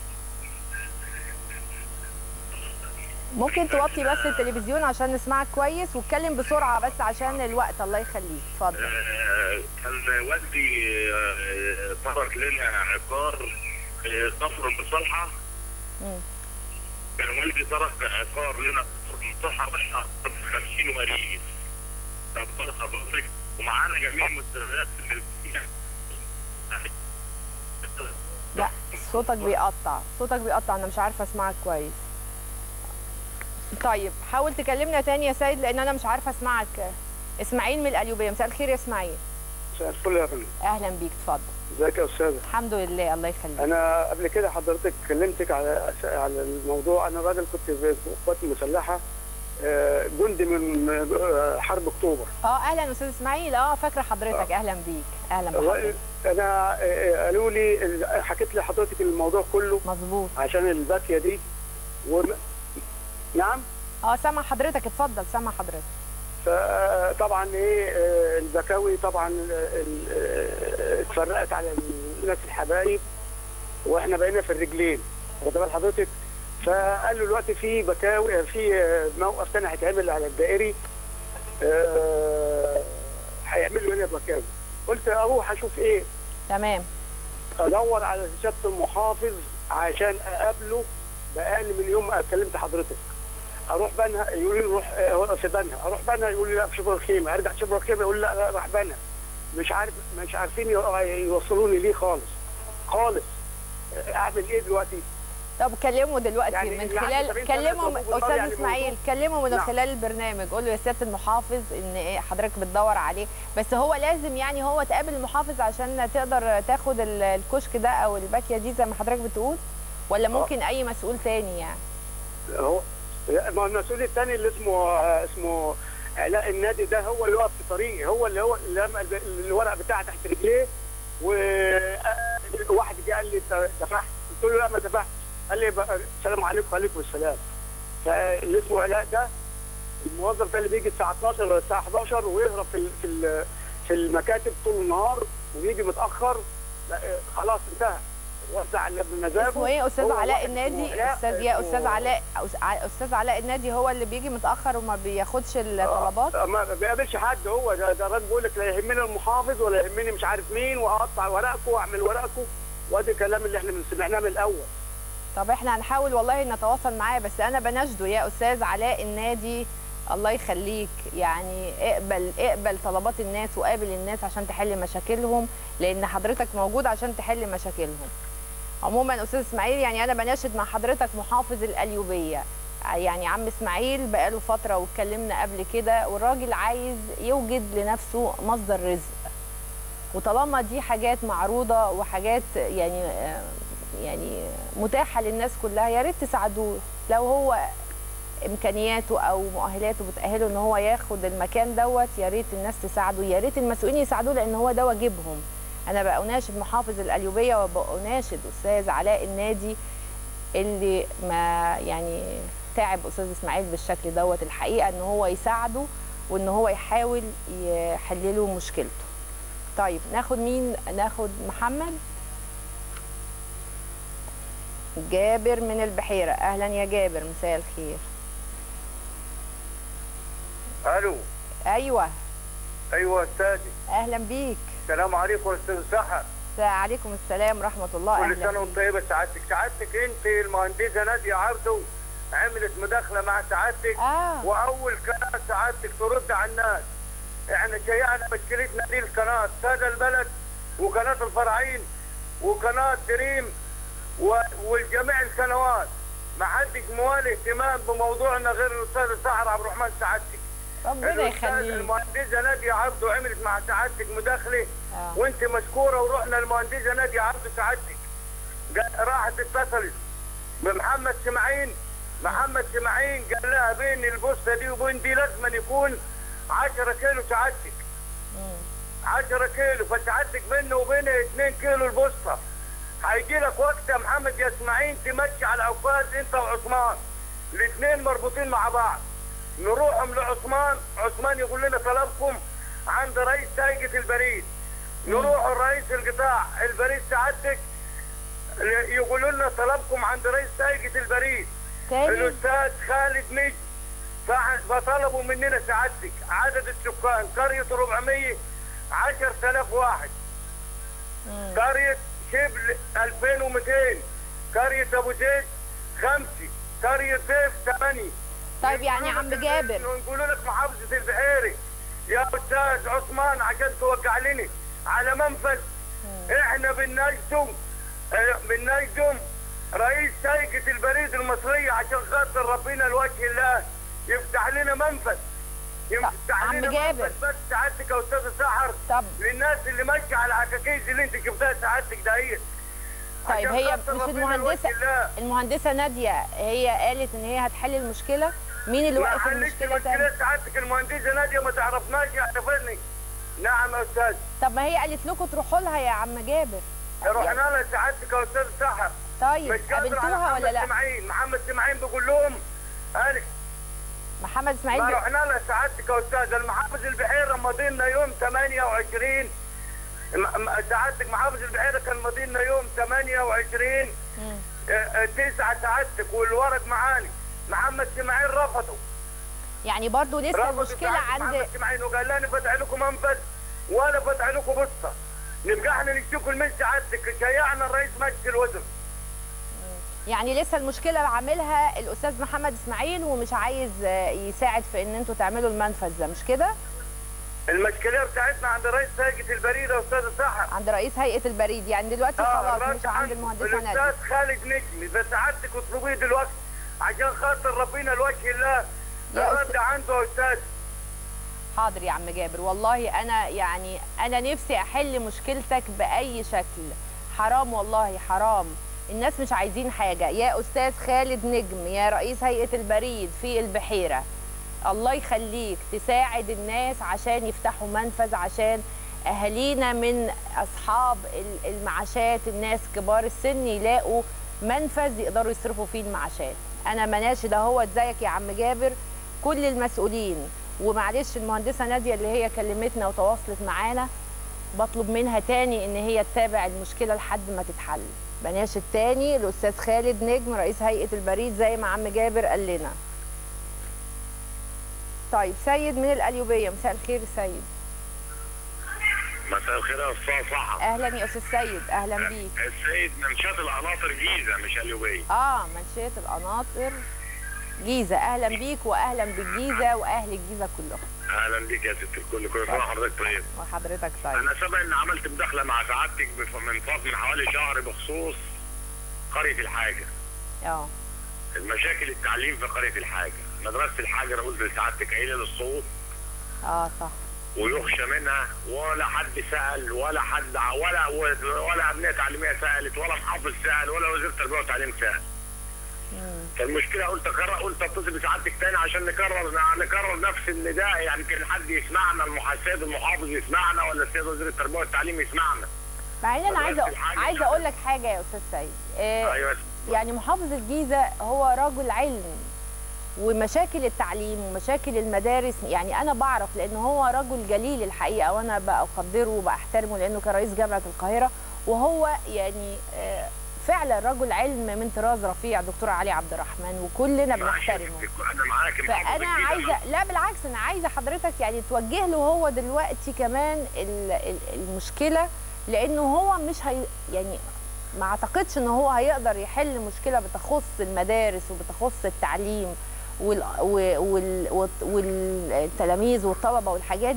ممكن توطي بس التلفزيون عشان نسمعك كويس واتكلم بسرعه بس عشان الوقت الله يخليك اتفضل آه، كان والدي آه، ترك لنا عقار آه، كفر المصالحه مم. كان والدي ترك عقار لنا كفر المصالحه واحنا 50 وريث طب حضرتك ومعانا جميع المستندات الملكيه لا صوتك بيقطع صوتك بيقطع انا مش عارفه اسمعك كويس طيب حاول تكلمنا تاني يا سيد لان انا مش عارفه اسمعك اسماعيل من القليوبيه مساء الخير يا اسماعيل مساء الفل يا فندم اهلا بيك اتفضل ازيك يا استاذه الحمد لله الله يخليك انا قبل كده حضرتك كلمتك على على الموضوع انا راجل كنت في القوات المسلحه آه، جندي من آه، حرب اكتوبر اه اهلا استاذ اسماعيل اه فاكره حضرتك اهلا بيك اهلا بحضرتك انا آه، قالوا لي حكيت لحضرتك الموضوع كله مظبوط عشان الباكيه دي و... نعم اه سامع حضرتك اتفضل سامع حضرتك فطبعا ايه آه، البكاوي طبعا ال- آه، اتفرقت على الناس الحبايب واحنا بقينا في الرجلين واخد بال حضرتك فقالوا دلوقتي في بكاوي في آه، موقف تاني هيتعمل على الدائري آه، هيعملوا هنا بكاوي قلت اروح اشوف ايه تمام ادور على سياده المحافظ عشان اقابله بقالي من يوم ما كلمت حضرتك اروح بنها يقول لي روح آه، في بنها اروح بنها يقول لي لا في شبرا الخيمه ارجع شبرا الخيمه يقول لي لا لا راح بنها مش عارف مش عارفين يو- يوصلوني ليه خالص خالص آه، اعمل ايه دلوقتي؟ طب كلمه دلوقتي يعني من اللي خلال عنده 70 سنة كلمه يطلبوا بالنار استاذ يعني اسماعيل موضوع. كلمه من نعم. خلال البرنامج قول له يا سياده المحافظ ان إيه حضرتك بتدور عليه بس هو لازم يعني هو تقابل المحافظ عشان تقدر تاخد ال- الكشك ده او الباكيه دي زي ما حضرتك بتقول ولا ممكن اي مسؤول تاني يعني هو ما هو المسؤول الثاني اللي اسمه آه، اسمه علاء النادي ده هو اللي واقف في طريقي هو اللي هو اللي لما الب- الورق بتاعه تحت رجليه وواحد جه قال لي انت دفعت قلت له لا ما دفعتش قال لي بقى السلام عليكم وعليكم السلام فاللي اسمه علاء ده الموظف ده اللي بيجي الساعه 12 ولا الساعه 11 ويهرب في ال- في ال- في المكاتب طول النهار ويجي متاخر لا، آه، خلاص انتهى وزع على بمزاجه اسمه ايه استاذ هو علاء واحد اسمه النادي علاء، استاذ يا اسمه- استاذ علاء أس- ع- استاذ علاء النادي هو اللي بيجي متاخر وما بياخدش الطلبات آه، ما بيقابلش حد هو ده ده الراجل بيقول لك لا يهمني المحافظ ولا يهمني مش عارف مين واقطع ورقكم واعمل ورقكم وادي الكلام اللي احنا سمعناه من الاول طب احنا هنحاول والله نتواصل معاه بس انا بناشده يا استاذ علاء النادي الله يخليك يعني اقبل اقبل طلبات الناس وقابل الناس عشان تحل مشاكلهم لان حضرتك موجود عشان تحل مشاكلهم عموما استاذ اسماعيل يعني انا بناشد مع حضرتك محافظ القليوبيه يعني عم اسماعيل بقاله فتره واتكلمنا قبل كده والراجل عايز يوجد لنفسه مصدر رزق وطالما دي حاجات معروضه وحاجات يعني آه، يعني متاحه للناس كلها يا ريت تساعدوه لو هو امكانياته او مؤهلاته بتاهله ان هو ياخد المكان دوت يا ريت الناس تساعده يا ريت المسؤولين يساعدوه لان هو ده واجبهم انا بقى اناشد محافظ القليوبيه وبأناشد استاذ علاء النادي اللي ما يعني تعب استاذ اسماعيل بالشكل دوت الحقيقه ان هو يساعده وان هو يحاول يحل له مشكلته طيب ناخد مين ناخد محمد جابر من البحيره اهلا يا جابر مساء الخير الو ايوه ايوه استاذي اهلا بيك السلام عليكم استاذ سحر عليكم السلام ورحمه الله كل اهلا سنه وانت بيك. طيبه سعادتك سعادتك انت المهندسه ناديه عبده عملت مداخله مع سعادتك اه واول كلام سعادتك ترد على الناس احنا شيعنا مشكلتنا دي القناه سادة البلد وقناه الفراعين وقناه دريم و- والجميع السنوات ما حدش موالي اهتمام بموضوعنا غير الاستاذ سحر عبد الرحمن سعادتك ربنا الأستاذ يخليك المهندسه ناديه عبده عملت مع سعادتك مداخله آه. وانت مشكوره ورحنا المهندسه ناديه عبده سعادتك جا- راحت اتصلت بمحمد سماعين محمد سماعين قال لها بين البوسته دي وبين دي لازم أن يكون 10 كيلو سعادتك 10 كيلو فسعادتك بينه وبين 2 كيلو البوسطه هيجي لك وقت يا محمد يا اسماعيل تمشي على عكاز انت وعثمان الاثنين مربوطين مع بعض نروحهم لعثمان عثمان يقول لنا طلبكم عند رئيس سايقة البريد نروح لرئيس القطاع البريد سعادتك يقولوا لنا طلبكم عند رئيس سايقة البريد تاني الاستاذ خالد نجم فع- فطلبوا مننا سعادتك عدد السكان قرية 400 10000 واحد قرية شبل 2200 قرية ابو زيد خمسة قرية ضيف ثمانية طيب يعني عم جابر نقول لك محافظة البحيري يا استاذ عثمان عشان توقع لنا على منفذ احنا بننجم اه، بننجم رئيس سايقة البريد المصرية عشان خاطر ربنا لوجه الله يفتح لنا منفذ يفتح عم لنا جابر. منفذ بس سعادتك يا استاذ سحر طب للناس اللي ماشيه على العكاكيز اللي انت جبتها سعادتك دهيت طيب عشان هي خاطر مش ربنا المهندسه لوجه الله. المهندسه ناديه هي قالت ان هي هتحل المشكله مين اللي ما وقف حلتش المشكله تاني مشكلة سعادتك المهندسة نادية ما تعرفناش يعرفني نعم يا استاذ طب ما هي قالت لكم تروحوا لها يا عم جابر رحنا لها سعادتك يا استاذ سحر طيب مش قادر على قابلتوها ولا محمد لا سماعين محمد سماعين بيقول لهم قال محمد اسماعيل ما بي- رحنا لها سعادتك يا استاذ المحافظ البحيره ماضينا يوم 28 م- م- سعادتك محافظ البحيره كان ماضينا يوم 28 مم. آه، آه، تسعة سعادتك والورق معاني محمد سماعين رفضوا يعني برضو لسه رفضوا المشكله سعادتك عند محمد سماعين وقال لا نفتح لكم منفذ ولا فتح لكم بسطه نبقى احنا نشتكوا من سعادتك شيعنا الرئيس مجلس الوزراء يعني لسه المشكله اللي عاملها الاستاذ محمد اسماعيل ومش عايز آه، يساعد في ان انتوا تعملوا المنفذ ده مش كده المشكله بتاعتنا عند رئيس ساقة البريد يا استاذ سحر عند رئيس هيئه البريد يعني دلوقتي خلاص مش عند المهندسه ناديه الاستاذ خالد نجمي بس سعادتك اطلبيه دلوقتي عشان خاطر ربنا لوجه الله يا الرد أستاذ- عنده يا استاذ حاضر يا عم جابر والله انا يعني انا نفسي احل مشكلتك باي شكل حرام والله حرام الناس مش عايزين حاجه يا استاذ خالد نجم يا رئيس هيئه البريد في البحيره الله يخليك تساعد الناس عشان يفتحوا منفذ عشان اهالينا من اصحاب ال- المعاشات الناس كبار السن يلاقوا منفذ يقدروا يصرفوا فيه المعاشات انا مناشد اهوت زيك يا عم جابر كل المسؤولين ومعلش المهندسه ناديه اللي هي كلمتنا وتواصلت معانا بطلب منها تاني ان هي تتابع المشكله لحد ما تتحل بناشد تاني الاستاذ خالد نجم رئيس هيئه البريد زي ما عم جابر قال لنا طيب سيد من القليوبيه مساء الخير سيد مساء الخير يا استاذ صح اهلا يا استاذ سيد اهلا بيك السيد منشات القناطر جيزه مش اليوبيه اه منشيه القناطر جيزه اهلا بيك واهلا بالجيزه واهل الجيزه كلهم اهلا بيك يا ست الكل كل سنه وحضرتك طيب وحضرتك طيب انا سبق ان عملت مداخله مع سعادتك بف- من فضل من حوالي شهر بخصوص قريه الحاجه اه المشاكل التعليم في قريه الحاجه مدرسه الحاجه انا قلت لسعادتك عيله للصوت اه صح ويخشى منها ولا حد سال ولا حد ع- ولا ولا ابنيه تعليميه سالت ولا محافظ سال ولا وزير التربيه والتعليم سال فالمشكله قلت اكرر قلت اتصل بسعادتك تاني عشان نكرر نكرر نفس النداء يعني يمكن حد يسمعنا المح- السيد المحافظ يسمعنا ولا السيد وزير التربيه والتعليم يسمعنا مع ان انا مدرسة عايزه الحاجة. عايزه اقول لك حاجه يا استاذ سيد آه ايوه يعني محافظ الجيزه هو رجل علم ومشاكل التعليم ومشاكل المدارس يعني انا بعرف لان هو رجل جليل الحقيقه وانا بقدره وبحترمه لانه كان رئيس جامعه القاهره وهو يعني آه، فعلا رجل علم من طراز رفيع دكتور علي عبد الرحمن وكلنا بنحترمه انا معاك محافظ فانا الجيزة. عايزه لا بالعكس انا عايزه حضرتك يعني توجه له هو دلوقتي كمان ال- ال- المشكله لانه هو مش هي يعني ما اعتقدش ان هو هيقدر يحل مشكله بتخص المدارس وبتخص التعليم وال- و- وال- والت- والتلاميذ والطلبه والحاجات دي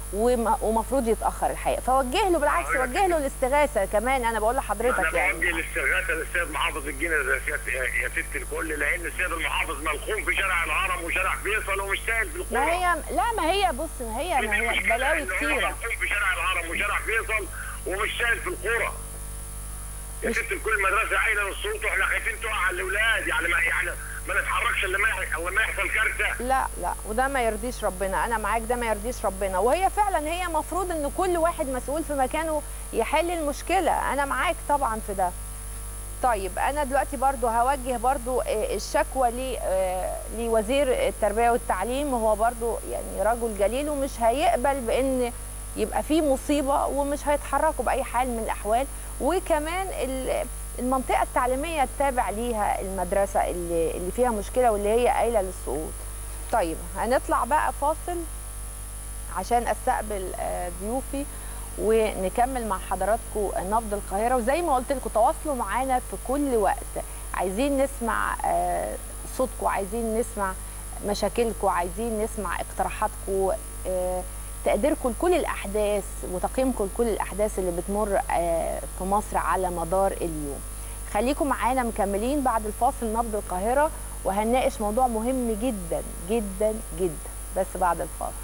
وم- ومفروض يتاخر الحقيقه فوجه له بالعكس أقول لك وجه له الاستغاثه كمان انا بقول انا لحضرتك بوجه يعني الاستغاثه للسيد محافظ الجيزه يا سيادة- يا- يا ست الكل لان السيد المحافظ ملخوم في شارع الهرم وشارع فيصل ومش سائل في القرى ما هي لا ما هي بص ما هي ما هي بلاوي إن هو كتيره ملخوم في شارع الهرم وشارع فيصل ومش سائل في القرى يا مش- ست الكل مدرسه عايله للصوت واحنا خايفين تقع على الاولاد يعني ما يعني ما نتحركش الا ما يح- الا ما يحصل كارثه لا لا وده ما يرضيش ربنا انا معاك ده ما يرضيش ربنا وهي فعلا هي مفروض ان كل واحد مسؤول في مكانه يحل المشكله انا معاك طبعا في ده طيب انا دلوقتي برضو هوجه برضو آه، الشكوى ل- آه، لوزير التربيه والتعليم هو برضو يعني رجل جليل ومش هيقبل بان يبقى في مصيبه ومش هيتحركوا باي حال من الاحوال وكمان ال- المنطقه التعليميه التابع ليها المدرسه اللي اللي فيها مشكله واللي هي قايله للسقوط طيب هنطلع بقى فاصل عشان استقبل آه، ضيوفي ونكمل مع حضراتكم نبض القاهره وزي ما قلت لكم تواصلوا معانا في كل وقت عايزين نسمع آه، صوتكم عايزين نسمع مشاكلكم عايزين نسمع اقتراحاتكم آه، تقديركم لكل الاحداث وتقييمكم لكل الاحداث اللي بتمر آه، في مصر على مدار اليوم خليكم معانا مكملين بعد الفاصل نبض القاهره وهنناقش موضوع مهم جدا جدا جدا بس بعد الفاصل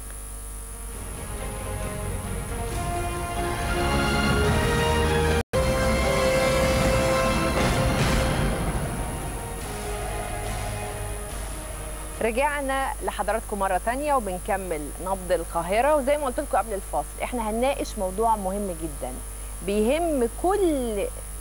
رجعنا لحضراتكم مرة تانية وبنكمل نبض القاهرة وزي ما قلت لكم قبل الفاصل احنا هنناقش موضوع مهم جدا بيهم كل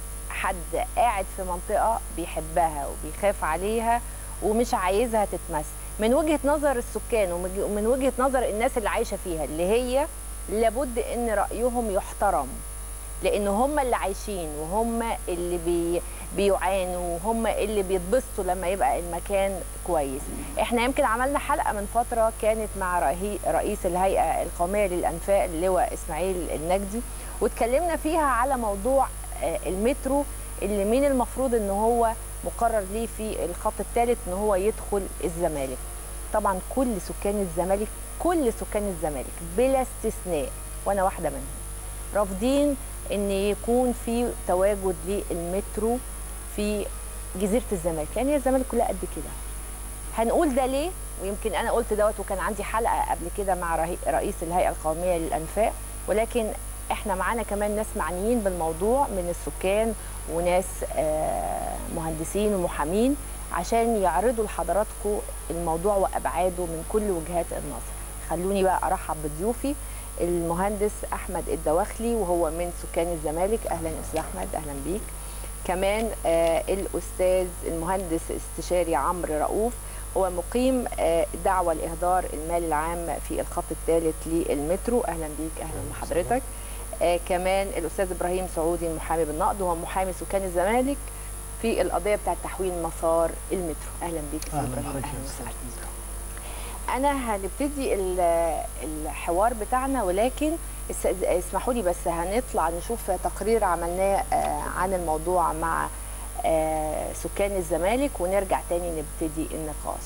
حد قاعد في منطقة بيحبها وبيخاف عليها ومش عايزها تتمس من وجهة نظر السكان ومج- ومن وجهة نظر الناس اللي عايشة فيها اللي هي لابد ان رأيهم يحترم لان هم اللي عايشين وهم اللي بي بيعانوا وهم اللي بيتبسطوا لما يبقى المكان كويس احنا يمكن عملنا حلقه من فتره كانت مع رئي- رئيس الهيئه القوميه للانفاق اللواء اسماعيل النجدي واتكلمنا فيها على موضوع آه، المترو اللي مين المفروض ان هو مقرر ليه في الخط الثالث ان هو يدخل الزمالك طبعا كل سكان الزمالك كل سكان الزمالك بلا استثناء وانا واحده منهم رافضين ان يكون في تواجد للمترو في جزيره الزمالك لان هي الزمالك كلها قد كده هنقول ده ليه ويمكن انا قلت دوت وكان عندي حلقه قبل كده مع رهي- رئيس الهيئه القوميه للانفاق ولكن احنا معانا كمان ناس معنيين بالموضوع من السكان وناس آه، مهندسين ومحامين عشان يعرضوا لحضراتكم الموضوع وابعاده من كل وجهات النظر خلوني بقى ارحب بضيوفي المهندس احمد الدواخلي وهو من سكان الزمالك اهلا استاذ احمد اهلا بيك كمان آه الاستاذ المهندس استشاري عمرو رؤوف هو مقيم آه دعوه لاهدار المال العام في الخط الثالث للمترو اهلا بيك اهلا بحضرتك آه كمان الاستاذ ابراهيم سعودي المحامي بالنقد وهو محامي سكان الزمالك في القضيه بتاعه تحويل مسار المترو اهلا بيك استاذ اهلا ابراهيم بحضرتك اهلا يا وسهلا استاذ انا هنبتدي ال- الحوار بتاعنا ولكن اس- اسمحوا لي بس هنطلع نشوف تقرير عملناه آه، عن الموضوع مع آه، سكان الزمالك ونرجع تاني نبتدي النقاش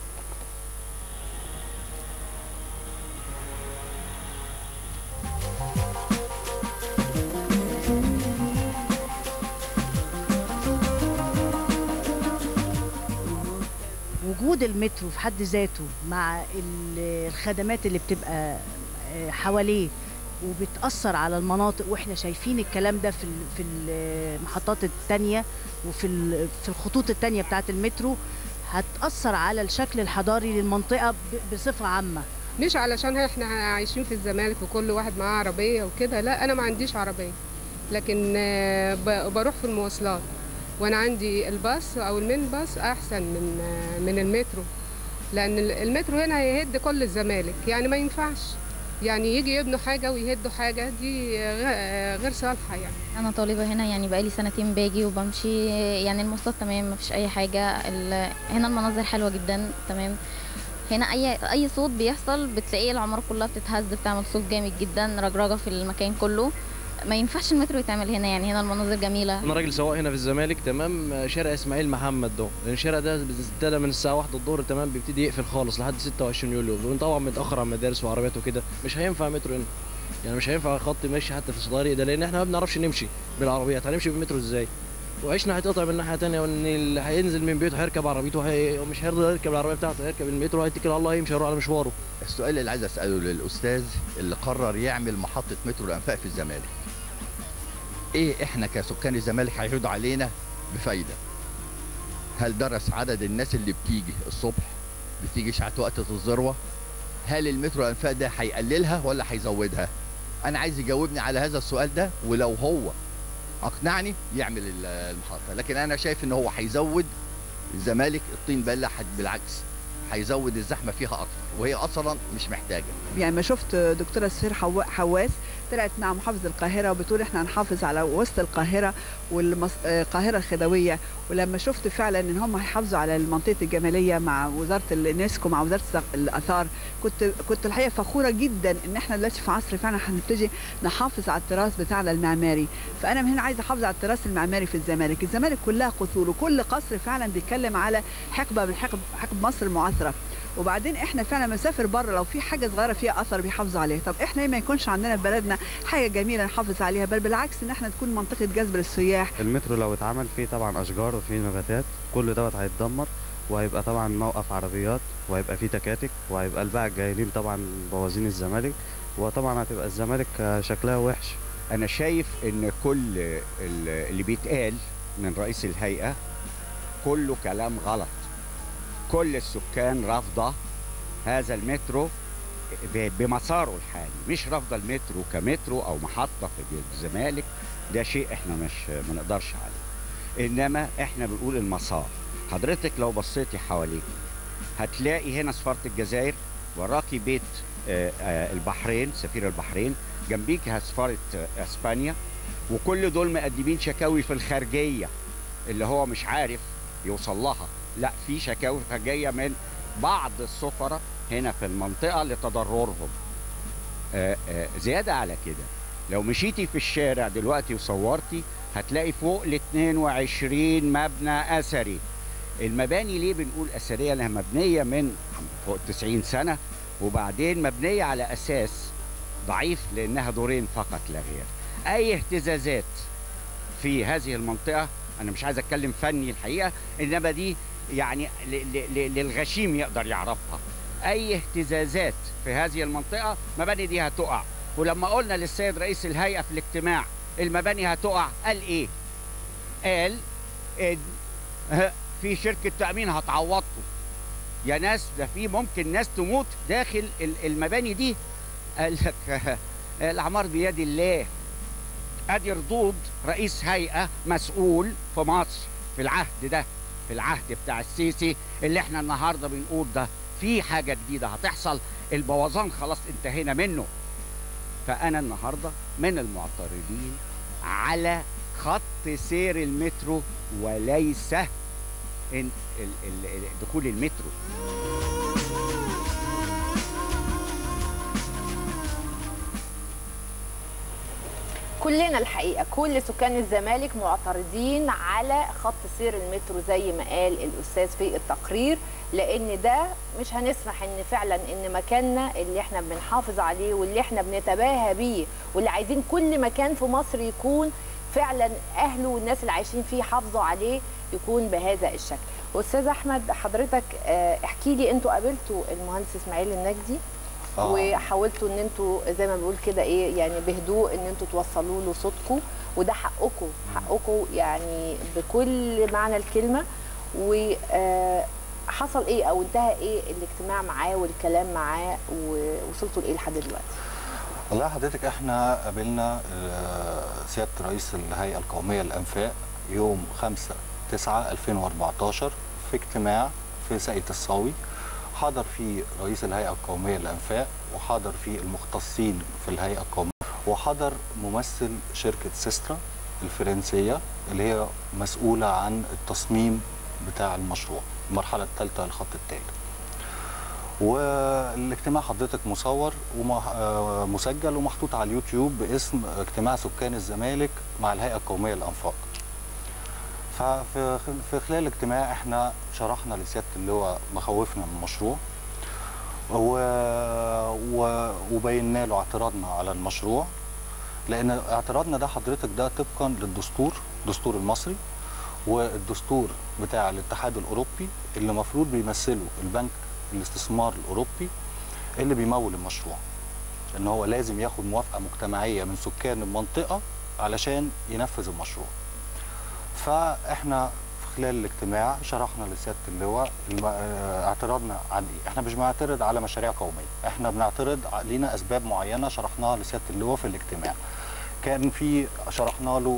وجود المترو في حد ذاته مع ال- الخدمات اللي بتبقى آه، حواليه وبتأثر على المناطق واحنا شايفين الكلام ده في ال- في المحطات التانية وفي ال- في الخطوط التانية بتاعة المترو هتأثر على الشكل الحضاري للمنطقة ب- بصفة عامة مش علشان احنا عايشين في الزمالك وكل واحد معاه عربيه وكده لا انا ما عنديش عربيه لكن آه، ب- بروح في المواصلات وانا عندي الباص او المين باص احسن من آه، من المترو لان ال- المترو هنا هيهد كل الزمالك يعني ما ينفعش يعني يجي يبنوا حاجه ويهدوا حاجه دي آه، غ- آه، غير صالحه يعني انا طالبه هنا يعني بقالي سنتين باجي وبمشي يعني المواصلات تمام مفيش اي حاجه ال- هنا المناظر حلوه جدا تمام هنا اي اي صوت بيحصل بتلاقيه العمارة كلها بتتهز بتعمل صوت جامد جدا رجرجه في المكان كله ما ينفعش المترو يتعمل هنا يعني هنا المناظر جميله انا راجل سواق هنا في الزمالك تمام شارع اسماعيل محمد ده لان الشارع ده ابتدى من الساعه 1 الظهر تمام بيبتدي يقفل خالص لحد 26 يوليو وانت طبعا متاخر على المدارس وعربيات وكده مش هينفع مترو هنا يعني مش هينفع خط ماشي حتى في الطريق ده لان احنا ما بنعرفش نمشي بالعربيات هنمشي بالمترو ازاي وعشنا هيتقطع من ناحيه ثانيه وان اللي هينزل من بيته هيركب عربيته هي... ومش هيرضى يركب العربيه بتاعته هيركب المترو هيتكل على الله يمشي يروح على مشواره السؤال اللي عايز اساله للاستاذ اللي قرر يعمل محطه مترو الانفاق في الزمالك ايه احنا كسكان الزمالك هيعود علينا بفايده هل درس عدد الناس اللي بتيجي الصبح بتيجي ساعه وقت الذروه هل المترو الانفاق ده هيقللها ولا هيزودها انا عايز يجاوبني على هذا السؤال ده ولو هو اقنعني يعمل ال- المحطه لكن انا شايف ان هو هيزود الزمالك الطين بله حد- بالعكس هيزود الزحمه فيها اكتر وهي اصلا مش محتاجه يعني ما شفت دكتوره سهير حوا- حواس طلعت مع محافظ القاهره وبتقول احنا هنحافظ على وسط القاهره والقاهره الخدويه ولما شفت فعلا ان هم هيحافظوا على المنطقه الجماليه مع وزاره اليونسكو مع وزاره الثق- الاثار كنت كنت الحقيقه فخوره جدا ان احنا دلوقتي في عصر فعلا هنبتدي نحافظ على التراث بتاعنا المعماري فانا من هنا عايزه احافظ على التراث المعماري في الزمالك الزمالك كلها قصور وكل قصر فعلا بيتكلم على حقبه من حقب حقب مصر المعاصره وبعدين احنا فعلا مسافر بره لو في حاجه صغيره فيها اثر بيحافظوا عليها طب احنا ليه ما يكونش عندنا في بلدنا حاجه جميله نحافظ عليها بل بالعكس ان احنا تكون منطقه جذب للسياح المترو لو اتعمل فيه طبعا اشجار وفيه نباتات كل دوت هيتدمر وهيبقى طبعا موقف عربيات وهيبقى فيه تكاتك وهيبقى الباعة الجايين طبعا بوازين الزمالك وطبعا هتبقى الزمالك شكلها وحش انا شايف ان كل ال- اللي بيتقال من رئيس الهيئه كله كلام غلط كل السكان رافضه هذا المترو ب- بمساره الحالي مش رافضه المترو كمترو او محطه في الزمالك ده شيء احنا مش ما نقدرش عليه انما احنا بنقول المسار حضرتك لو بصيتي حواليك هتلاقي هنا سفاره الجزائر وراكي بيت آه، آه، البحرين سفير البحرين جنبيك سفاره آه، اسبانيا وكل دول مقدمين شكاوي في الخارجيه اللي هو مش عارف يوصل لها لا في شكاوي جايه من بعض السفراء هنا في المنطقه لتضررهم آه، آه، زياده على كده لو مشيتي في الشارع دلوقتي وصورتي هتلاقي فوق ال 22 مبنى اثري المباني ليه بنقول اثريه لانها مبنيه من فوق 90 سنه وبعدين مبنيه على اساس ضعيف لانها دورين فقط لا غير اي اهتزازات في هذه المنطقه انا مش عايز اتكلم فني الحقيقه انما دي يعني ل- ل- ل- للغشيم يقدر يعرفها اي اهتزازات في هذه المنطقه مباني دي هتقع ولما قلنا للسيد رئيس الهيئه في الاجتماع المباني هتقع قال ايه قال إن ه- في شركه تامين هتعوضكم يا ناس ده في ممكن ناس تموت داخل ال- المباني دي قال لك الاعمار بيد الله ادي ردود رئيس هيئه مسؤول في مصر في العهد ده في العهد بتاع السيسي اللي احنا النهارده بنقول ده في حاجه جديده هتحصل البوظان خلاص انتهينا منه فانا النهارده من المعترضين على خط سير المترو وليس إن ال- ال- ال- دخول المترو كلنا الحقيقه كل سكان الزمالك معترضين على خط سير المترو زي ما قال الاستاذ في التقرير لان ده مش هنسمح ان فعلا ان مكاننا اللي احنا بنحافظ عليه واللي احنا بنتباهى بيه واللي عايزين كل مكان في مصر يكون فعلا اهله والناس اللي عايشين فيه حافظوا عليه يكون بهذا الشكل استاذ احمد حضرتك آه، احكي لي انتوا قابلتوا المهندس اسماعيل النجدي آه. وحاولتوا ان انتوا زي ما بنقول كده ايه يعني بهدوء ان انتوا توصلوا له صوتكم وده حقكم حقكم يعني بكل معنى الكلمه وحصل ايه او انتهى ايه الاجتماع معاه والكلام معاه ووصلتوا لايه لحد دلوقتي؟ والله حضرتك احنا قابلنا آه، سياده رئيس الهيئه القوميه للانفاق يوم 5 9 2014 في اجتماع في ساقية الصاوي حضر فيه رئيس الهيئه القوميه للانفاق وحضر فيه المختصين في الهيئه القوميه وحضر ممثل شركه سيسترا الفرنسيه اللي هي مسؤوله عن التصميم بتاع المشروع المرحله الثالثه للخط الثالث والاجتماع حضرتك مصور ومسجل ومحطوط على اليوتيوب باسم اجتماع سكان الزمالك مع الهيئه القوميه للانفاق ففي في خلال الاجتماع احنا شرحنا لسياده اللواء مخاوفنا من المشروع و... و... وبينا له اعتراضنا على المشروع لان اعتراضنا ده حضرتك ده طبقا للدستور الدستور المصري والدستور بتاع الاتحاد الاوروبي اللي المفروض بيمثله البنك الاستثمار الاوروبي اللي بيمول المشروع ان هو لازم ياخد موافقه مجتمعيه من سكان المنطقه علشان ينفذ المشروع فاحنا في خلال الاجتماع شرحنا لسياده اللواء الم... اه اعتراضنا عن ايه احنا مش بنعترض على مشاريع قوميه احنا بنعترض لينا اسباب معينه شرحناها لسياده اللواء في الاجتماع كان في شرحنا له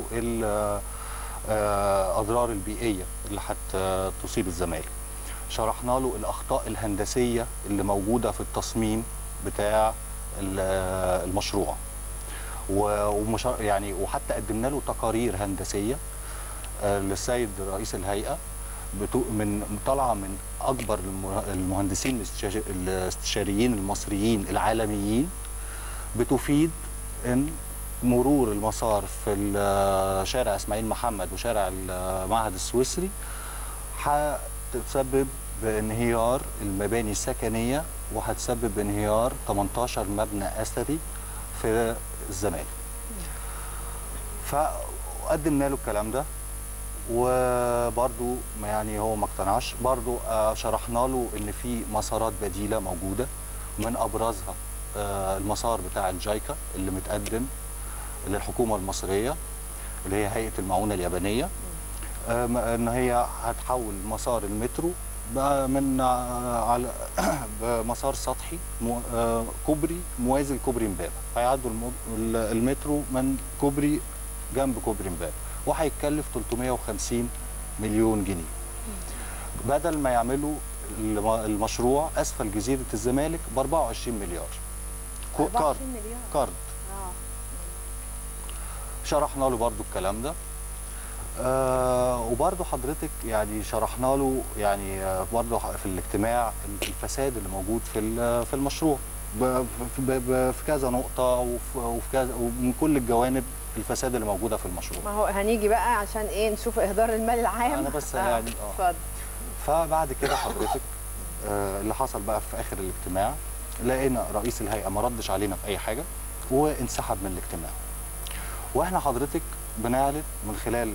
الاضرار البيئيه اللي هتصيب الزمالك شرحنا له الاخطاء الهندسيه اللي موجوده في التصميم بتاع المشروع ومش يعني وحتى قدمنا له تقارير هندسيه للسيد رئيس الهيئه من طالعه من اكبر المهندسين الاستشاريين المصريين العالميين بتفيد ان مرور المسار في شارع اسماعيل محمد وشارع المعهد السويسري هتسبب بانهيار المباني السكنيه وهتسبب انهيار 18 مبنى اثري في الزمالك. فقدمنا له الكلام ده وبرضو ما يعني هو ما اقتنعش برضو شرحنا له ان في مسارات بديله موجوده من ابرزها المسار بتاع الجايكا اللي متقدم للحكومه المصريه اللي هي هيئه المعونه اليابانيه ان هي هتحول مسار المترو بقى من على بمسار سطحي كوبري موازي لكوبري امبابه هيعدوا المترو من كوبري جنب كوبري امبابه وهيتكلف 350 مليون جنيه بدل ما يعملوا المشروع اسفل جزيره الزمالك ب 24 مليار 24 مليار كارد شرحنا له برضو الكلام ده آه وبرضه حضرتك يعني شرحنا له يعني آه برضه في الاجتماع الفساد اللي موجود في في المشروع في كذا نقطه وفي, وفي كذا ومن كل الجوانب الفساد اللي موجوده في المشروع ما هو هنيجي بقى عشان ايه نشوف اهدار المال العام انا بس آه. يعني اه اتفضل فبعد كده حضرتك آه اللي حصل بقى في اخر الاجتماع لقينا رئيس الهيئه ما ردش علينا في اي حاجه وانسحب من الاجتماع واحنا حضرتك بنعلن من خلال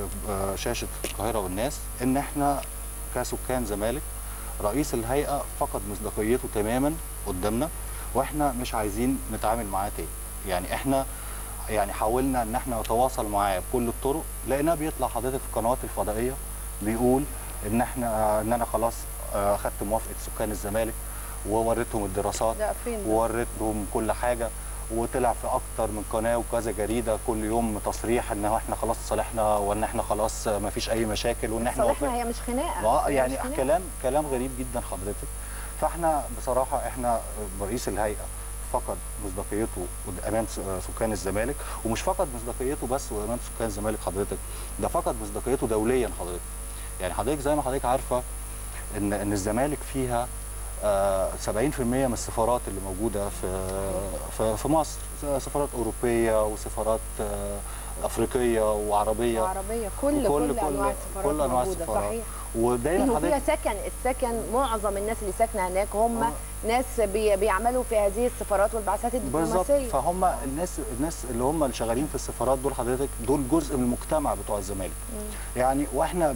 شاشه القاهره والناس ان احنا كسكان زمالك رئيس الهيئه فقد مصداقيته تماما قدامنا واحنا مش عايزين نتعامل معاه تاني يعني احنا يعني حاولنا ان احنا نتواصل معاه بكل الطرق لقيناه بيطلع حضرتك في القنوات الفضائيه بيقول ان احنا ان انا خلاص اخدت موافقه سكان الزمالك ووريتهم الدراسات ووريتهم كل حاجه وطلع في اكتر من قناه وكذا جريده كل يوم تصريح ان احنا خلاص صالحنا وان احنا خلاص ما فيش اي مشاكل وان احنا صالحنا هي مش خناقه اه يعني مش خناقة. كلام كلام غريب جدا حضرتك فاحنا بصراحه احنا رئيس الهيئه فقد مصداقيته امام سكان الزمالك ومش فقد مصداقيته بس امام سكان الزمالك حضرتك ده فقد مصداقيته دوليا حضرتك يعني حضرتك زي ما حضرتك عارفه ان ان الزمالك فيها آه 70% من السفارات اللي موجوده في في, في مصر سفارات اوروبيه وسفارات آه افريقيه وعربيه وعربيه كل كل, كل انواع السفارات كل انواع السفارات صحيح ودايما حضرتك سكن السكن معظم الناس اللي ساكنه هناك هم آه. ناس بي بيعملوا في هذه السفارات والبعثات الدبلوماسيه بالظبط فهم الناس الناس اللي هم اللي شغالين في السفارات دول حضرتك دول جزء من المجتمع بتوع الزمالك يعني واحنا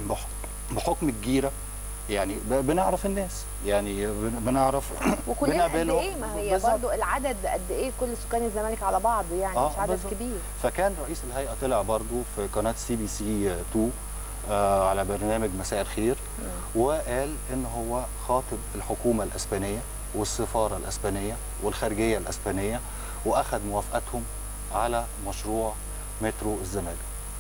بحكم الجيره يعني بنعرف الناس يعني بنعرف وكلنا قد ايه ما هي برضه العدد قد ايه كل سكان الزمالك على بعض يعني آه مش عدد بالزبط. كبير فكان رئيس الهيئه طلع برضه في قناه سي بي سي 2 آه على برنامج مساء الخير مم. وقال ان هو خاطب الحكومه الاسبانيه والسفاره الاسبانيه والخارجيه الاسبانيه واخذ موافقتهم على مشروع مترو الزمالك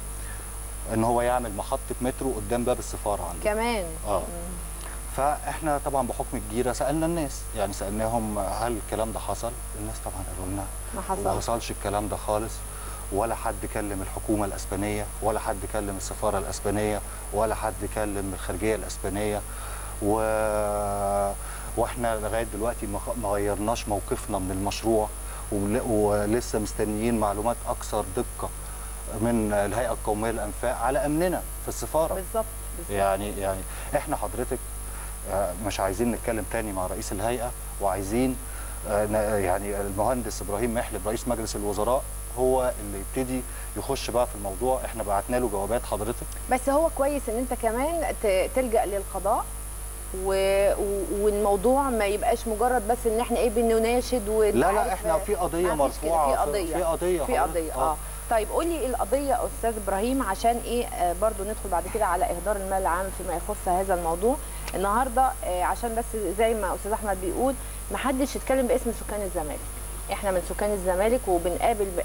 ان هو يعمل محطه مترو قدام باب السفاره عنده كمان اه مم. فاحنا طبعا بحكم الجيره سالنا الناس يعني سالناهم هل الكلام ده حصل الناس طبعا قالوا لنا ما حصلش ما حصلش الكلام ده خالص ولا حد كلم الحكومه الاسبانيه ولا حد كلم السفاره الاسبانيه ولا حد كلم الخارجيه الاسبانيه و واحنا لغايه دلوقتي ما خ- ما غيرناش موقفنا من المشروع ول- ولسه مستنيين معلومات اكثر دقه من الهيئه القوميه للانفاق على امننا في السفاره بالظبط بالظبط. يعني يعني احنا حضرتك آه، مش عايزين نتكلم تاني مع رئيس الهيئه وعايزين آه، ن- يعني المهندس ابراهيم محلب رئيس مجلس الوزراء هو اللي يبتدي يخش بقى في الموضوع احنا بعتنا له جوابات حضرتك بس هو كويس ان انت كمان ت- تلجا للقضاء و... و... والموضوع ما يبقاش مجرد بس ان احنا ايه بنناشد و لا لا احنا في قضيه ما فيش كده، مرفوعه في قضيه في قضيه في حضرتك. قضيه اه طيب قولي ايه القضيه يا استاذ ابراهيم عشان ايه آه برضو ندخل بعد كده على اهدار المال العام فيما يخص هذا الموضوع النهارده آه عشان بس زي ما استاذ احمد بيقول ما حدش يتكلم باسم سكان الزمالك احنا من سكان الزمالك وبنقابل ب...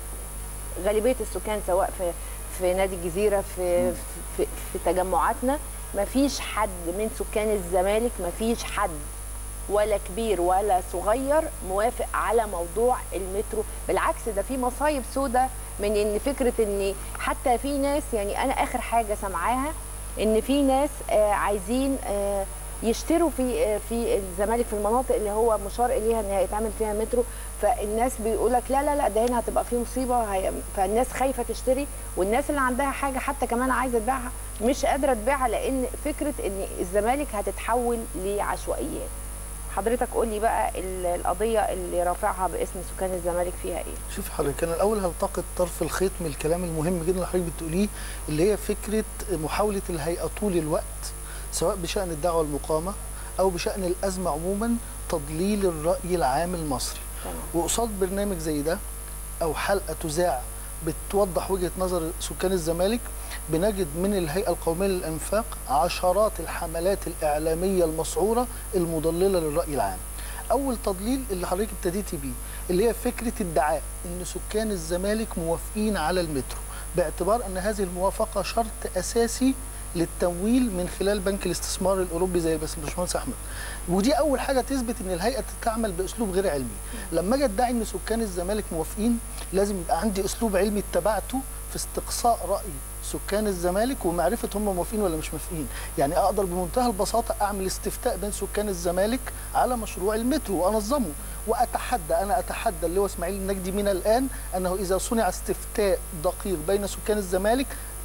غالبيه السكان سواء في في نادي الجزيره في في, في تجمعاتنا ما فيش حد من سكان الزمالك ما فيش حد ولا كبير ولا صغير موافق على موضوع المترو بالعكس ده في مصايب سودة من ان فكره ان حتى في ناس يعني انا اخر حاجه سامعاها ان في ناس آه عايزين آه يشتروا في آه في الزمالك في المناطق اللي هو مشار اليها ان هيتعمل فيها مترو فالناس بيقول لك لا لا لا ده هنا هتبقى في مصيبه هي فالناس خايفه تشتري والناس اللي عندها حاجه حتى كمان عايزه تبيعها مش قادره تبيعها لان فكره ان الزمالك هتتحول لعشوائيات حضرتك قول لي بقى ال- القضيه اللي رافعها باسم سكان الزمالك فيها ايه شوف حضرتك انا الاول هلتقط طرف الخيط من الكلام المهم جدا اللي حضرتك بتقوليه اللي هي فكره محاوله الهيئه طول الوقت سواء بشان الدعوه المقامه او بشان الازمه عموما تضليل الراي العام المصري وقصاد برنامج زي ده او حلقه تذاع بتوضح وجهه نظر سكان الزمالك بنجد من الهيئه القوميه للانفاق عشرات الحملات الاعلاميه المسعوره المضلله للراي العام. اول تضليل اللي حضرتك ابتديتي بيه اللي هي فكره الدعاء ان سكان الزمالك موافقين على المترو باعتبار ان هذه الموافقه شرط اساسي للتمويل من خلال بنك الاستثمار الاوروبي زي بس الباشمهندس احمد ودي اول حاجه تثبت ان الهيئه تعمل باسلوب غير علمي لما اجي ادعي ان سكان الزمالك موافقين لازم يبقى عندي اسلوب علمي اتبعته في استقصاء راي سكان الزمالك ومعرفه هم موافقين ولا مش موافقين يعني اقدر بمنتهى البساطه اعمل استفتاء بين سكان الزمالك على مشروع المترو وانظمه واتحدى انا اتحدى اللي هو اسماعيل النجدي من الان انه اذا صنع استفتاء دقيق بين سكان الزمالك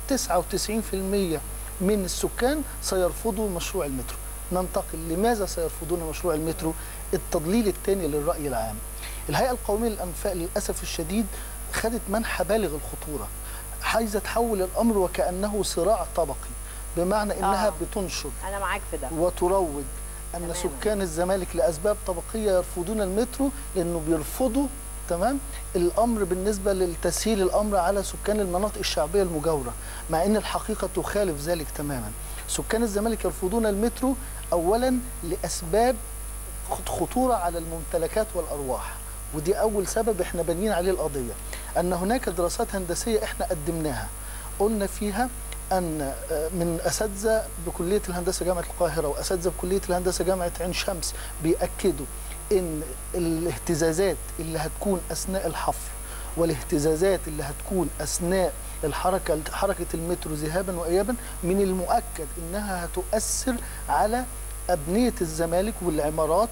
99% من السكان سيرفضوا مشروع المترو ننتقل لماذا سيرفضون مشروع المترو التضليل الثاني للرأي العام الهيئة القومية للأنفاق للأسف الشديد خدت منحى بالغ الخطورة عايزة تحول الأمر وكأنه صراع طبقي بمعنى أنها آه. بتنشر انا معاك في ده وتروج ان تمام. سكان الزمالك لاسباب طبقيه يرفضون المترو لانه بيرفضوا تمام الامر بالنسبه للتسهيل الامر على سكان المناطق الشعبيه المجاوره مع ان الحقيقه تخالف ذلك تماما سكان الزمالك يرفضون المترو اولا لاسباب خطوره على الممتلكات والارواح ودي اول سبب احنا بانيين عليه القضيه ان هناك دراسات هندسيه احنا قدمناها قلنا فيها ان آه، من اساتذه بكليه الهندسه جامعه القاهره واساتذه بكليه الهندسه جامعه عين شمس بياكدوا ان الاهتزازات اللي هتكون اثناء الحفر والاهتزازات اللي هتكون اثناء الحركه حركه المترو ذهابا وايابا من المؤكد انها هتؤثر على ابنيه الزمالك والعمارات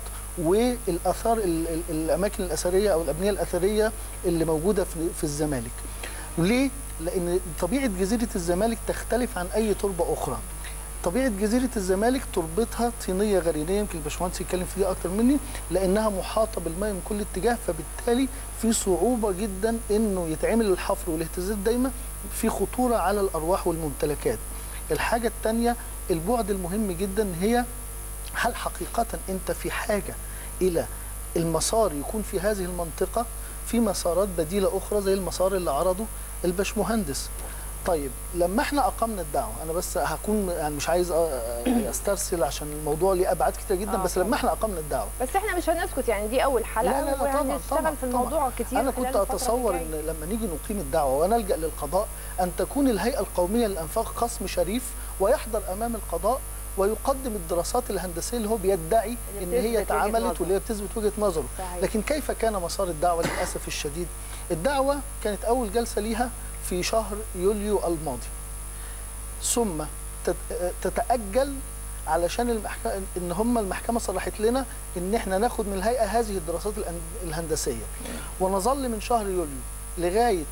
والاثار ال- ال- الاماكن الاثريه او الابنيه الاثريه اللي موجوده في في الزمالك. ليه؟ لان طبيعه جزيره الزمالك تختلف عن اي تربه اخرى. طبيعه جزيره الزمالك تربتها طينيه غرينيه يمكن الباشمهندس يتكلم في دي اكتر مني لانها محاطه بالماء من كل اتجاه فبالتالي في صعوبه جدا انه يتعمل الحفر والاهتزاز دايما في خطوره على الارواح والممتلكات. الحاجه الثانيه البعد المهم جدا هي هل حقيقة أنت في حاجة إلى المسار يكون في هذه المنطقة في مسارات بديلة أخرى زي المسار اللي عرضه الباشمهندس طيب لما احنا اقمنا الدعوه انا بس هكون يعني مش عايز أ- يعني استرسل عشان الموضوع ليه ابعاد كتير جدا آه بس لما احنا اقمنا الدعوه بس احنا مش هنسكت يعني دي اول حلقه لا لا لا طبعا وهنشتغل طبعا في الموضوع كتير انا خلال كنت الفترة اتصور اللي ان لما نيجي نقيم الدعوه ونلجا للقضاء ان تكون الهيئه القوميه للانفاق قسم شريف ويحضر امام القضاء ويقدم الدراسات الهندسيه اللي هو بيدعي ان بتثبت هي وجهة اتعملت نظره. واللي هي بتثبت وجهه نظره صحيح. لكن كيف كان مسار الدعوه للاسف الشديد الدعوه كانت اول جلسه ليها في شهر يوليو الماضي ثم تت- تتاجل علشان المحكمه ان هم المحكمه صرحت لنا ان احنا ناخد من الهيئه هذه الدراسات الأن- الهندسيه ونظل من شهر يوليو لغايه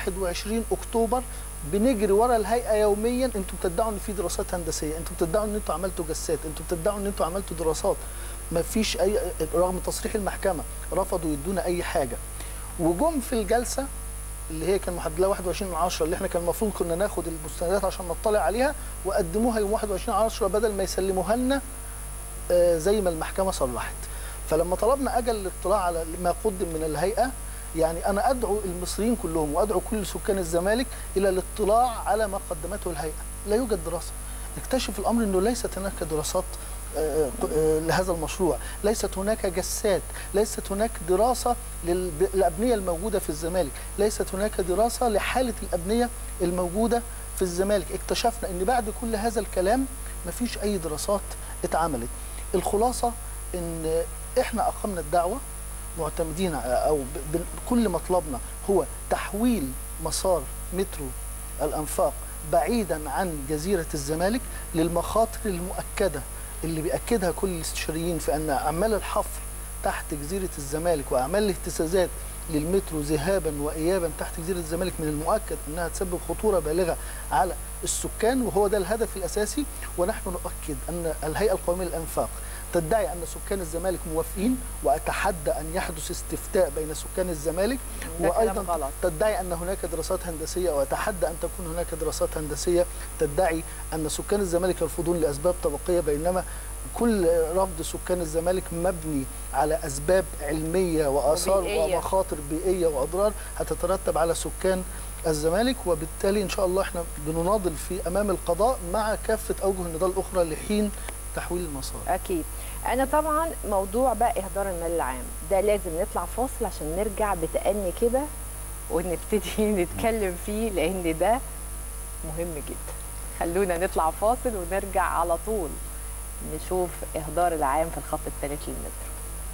21 اكتوبر بنجري ورا الهيئه يوميا انتوا بتدعوا ان في دراسات هندسيه انتوا بتدعوا ان انتوا عملتوا جسات انتوا بتدعوا ان انتوا عملتوا دراسات ما فيش اي رغم تصريح المحكمه رفضوا يدونا اي حاجه وجم في الجلسه اللي هي كان محدد لها 21 10 اللي احنا كان المفروض كنا ناخد المستندات عشان نطلع عليها وقدموها يوم 21 10 بدل ما يسلموها لنا آه، زي ما المحكمه صرحت فلما طلبنا اجل الاطلاع على ما قدم من الهيئه يعني انا ادعو المصريين كلهم وادعو كل سكان الزمالك الى الاطلاع على ما قدمته الهيئه لا يوجد دراسه نكتشف الامر انه ليست هناك دراسات آه، آه، لهذا المشروع ليست هناك جسات ليست هناك دراسة للب- للأبنية الموجودة في الزمالك ليست هناك دراسة لحالة الأبنية الموجودة في الزمالك اكتشفنا أن بعد كل هذا الكلام مفيش أي دراسات اتعملت الخلاصة أن إحنا أقمنا الدعوة معتمدين على- أو ب- ب- كل مطلبنا هو تحويل مسار مترو الأنفاق بعيدا عن جزيرة الزمالك للمخاطر المؤكدة اللي بيأكدها كل الاستشاريين في أن أعمال الحفر تحت جزيرة الزمالك وأعمال الاهتزازات للمترو ذهابا وإيابا تحت جزيرة الزمالك من المؤكد أنها تسبب خطورة بالغة على السكان وهو ده الهدف الأساسي ونحن نؤكد أن الهيئة القومية للأنفاق تدعي أن سكان الزمالك موافقين وأتحدى أن يحدث استفتاء بين سكان الزمالك ده كلام وأيضا غلط. تدعي أن هناك دراسات هندسية وأتحدى أن تكون هناك دراسات هندسية تدعي أن سكان الزمالك يرفضون لأسباب طبقية بينما كل رفض سكان الزمالك مبني على أسباب علمية وآثار وبيئية. ومخاطر بيئية وأضرار هتترتب على سكان الزمالك وبالتالي إن شاء الله احنا بنناضل في أمام القضاء مع كافة أوجه النضال الأخرى لحين تحويل المسار اكيد انا طبعا موضوع بقى اهدار المال العام ده لازم نطلع فاصل عشان نرجع بتأني كده ونبتدي نتكلم فيه لان ده مهم جدا خلونا نطلع فاصل ونرجع على طول نشوف اهدار العام في الخط الثالث للمترو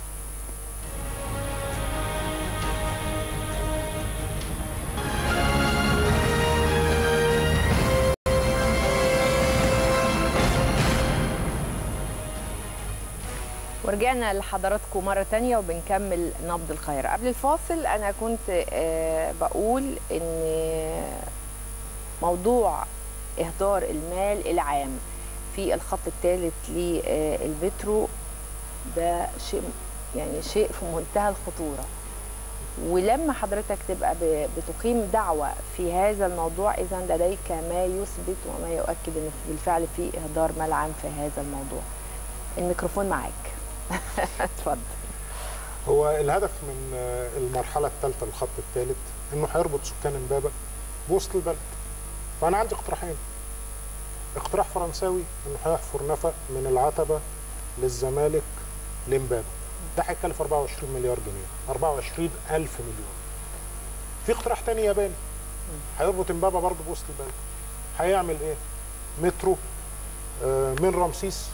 ورجعنا لحضراتكم مرة تانية وبنكمل نبض القاهرة قبل الفاصل أنا كنت آه، بقول إن موضوع إهدار المال العام في الخط الثالث للمترو ده شيء يعني شيء في منتهى الخطورة ولما حضرتك تبقى ب- بتقيم دعوة في هذا الموضوع إذا لديك ما يثبت وما يؤكد أن بالفعل في إهدار مال عام في هذا الموضوع الميكروفون معاك اتفضل هو الهدف من آه، المرحله الثالثه للخط الثالث انه هيربط سكان امبابه بوسط البلد فانا عندي اقتراحين اقتراح فرنساوي انه هيحفر نفق من العتبه للزمالك لامبابه ده هيكلف 24 مليار جنيه 24 الف مليون في اقتراح تاني ياباني هيربط امبابه برضه بوسط البلد هيعمل ايه مترو آه، من رمسيس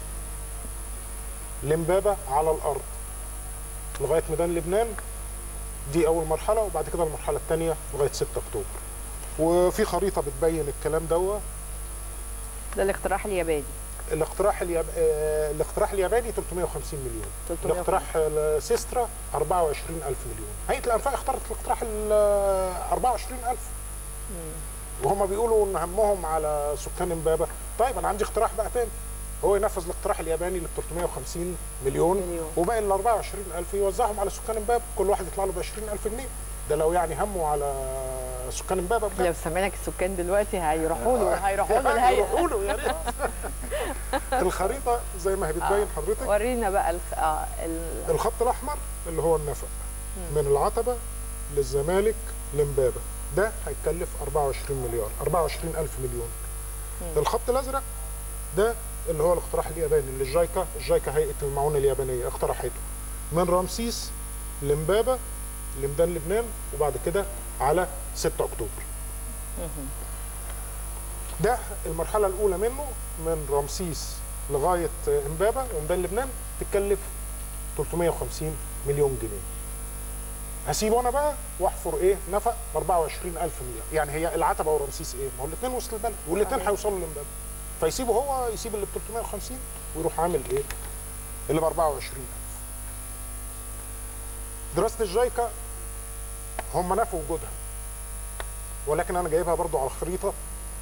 لامبابه على الارض لغايه ميدان لبنان دي اول مرحله وبعد كده المرحله الثانيه لغايه 6 اكتوبر وفي خريطه بتبين الكلام دوت ده الاقتراح الياباني الاقتراح الياب... آه، الاقتراح الياباني 350 مليون 350. الاقتراح السيسترا 24000 مليون هيئه الانفاق اختارت الاقتراح ال 24000 وهم بيقولوا ان همهم على سكان امبابه طيب انا عندي اقتراح بقى تاني هو ينفذ الاقتراح الياباني لل 350 مليون, مليون. وباقي ال 24000 يوزعهم على سكان امبابه كل واحد يطلع له ب 20000 جنيه ده لو يعني همه على سكان امبابه بجد. لو سمعنا السكان دلوقتي هيروحوا له هيروحوا له الهيئه هيروحوا له يا ريت الخريطه زي ما هي بتبين حضرتك ورينا بقى الخ... آه ال... الخط الاحمر اللي هو النفق من العتبه للزمالك لامبابه ده هيكلف 24 مليار 24 الف مليون مم. الخط الازرق ده اللي هو الاقتراح الياباني اللي الجايكا الجايكا هيئه المعونه اليابانيه اقترحته من رمسيس لامبابه لميدان لبنان وبعد كده على 6 اكتوبر ده المرحله الاولى منه من رمسيس لغايه امبابه وميدان لبنان تتكلف 350 مليون جنيه هسيبه انا بقى واحفر ايه نفق ب 24000 مليار يعني هي العتبه ورمسيس ايه ما هو الاثنين وسط البلد والاثنين صحيح. هيوصلوا لامبابه فيسيبه هو يسيب اللي ب 350 ويروح عامل ايه؟ اللي ب 24000 دراسه الجايكا هم نفوا وجودها ولكن انا جايبها برضو على الخريطه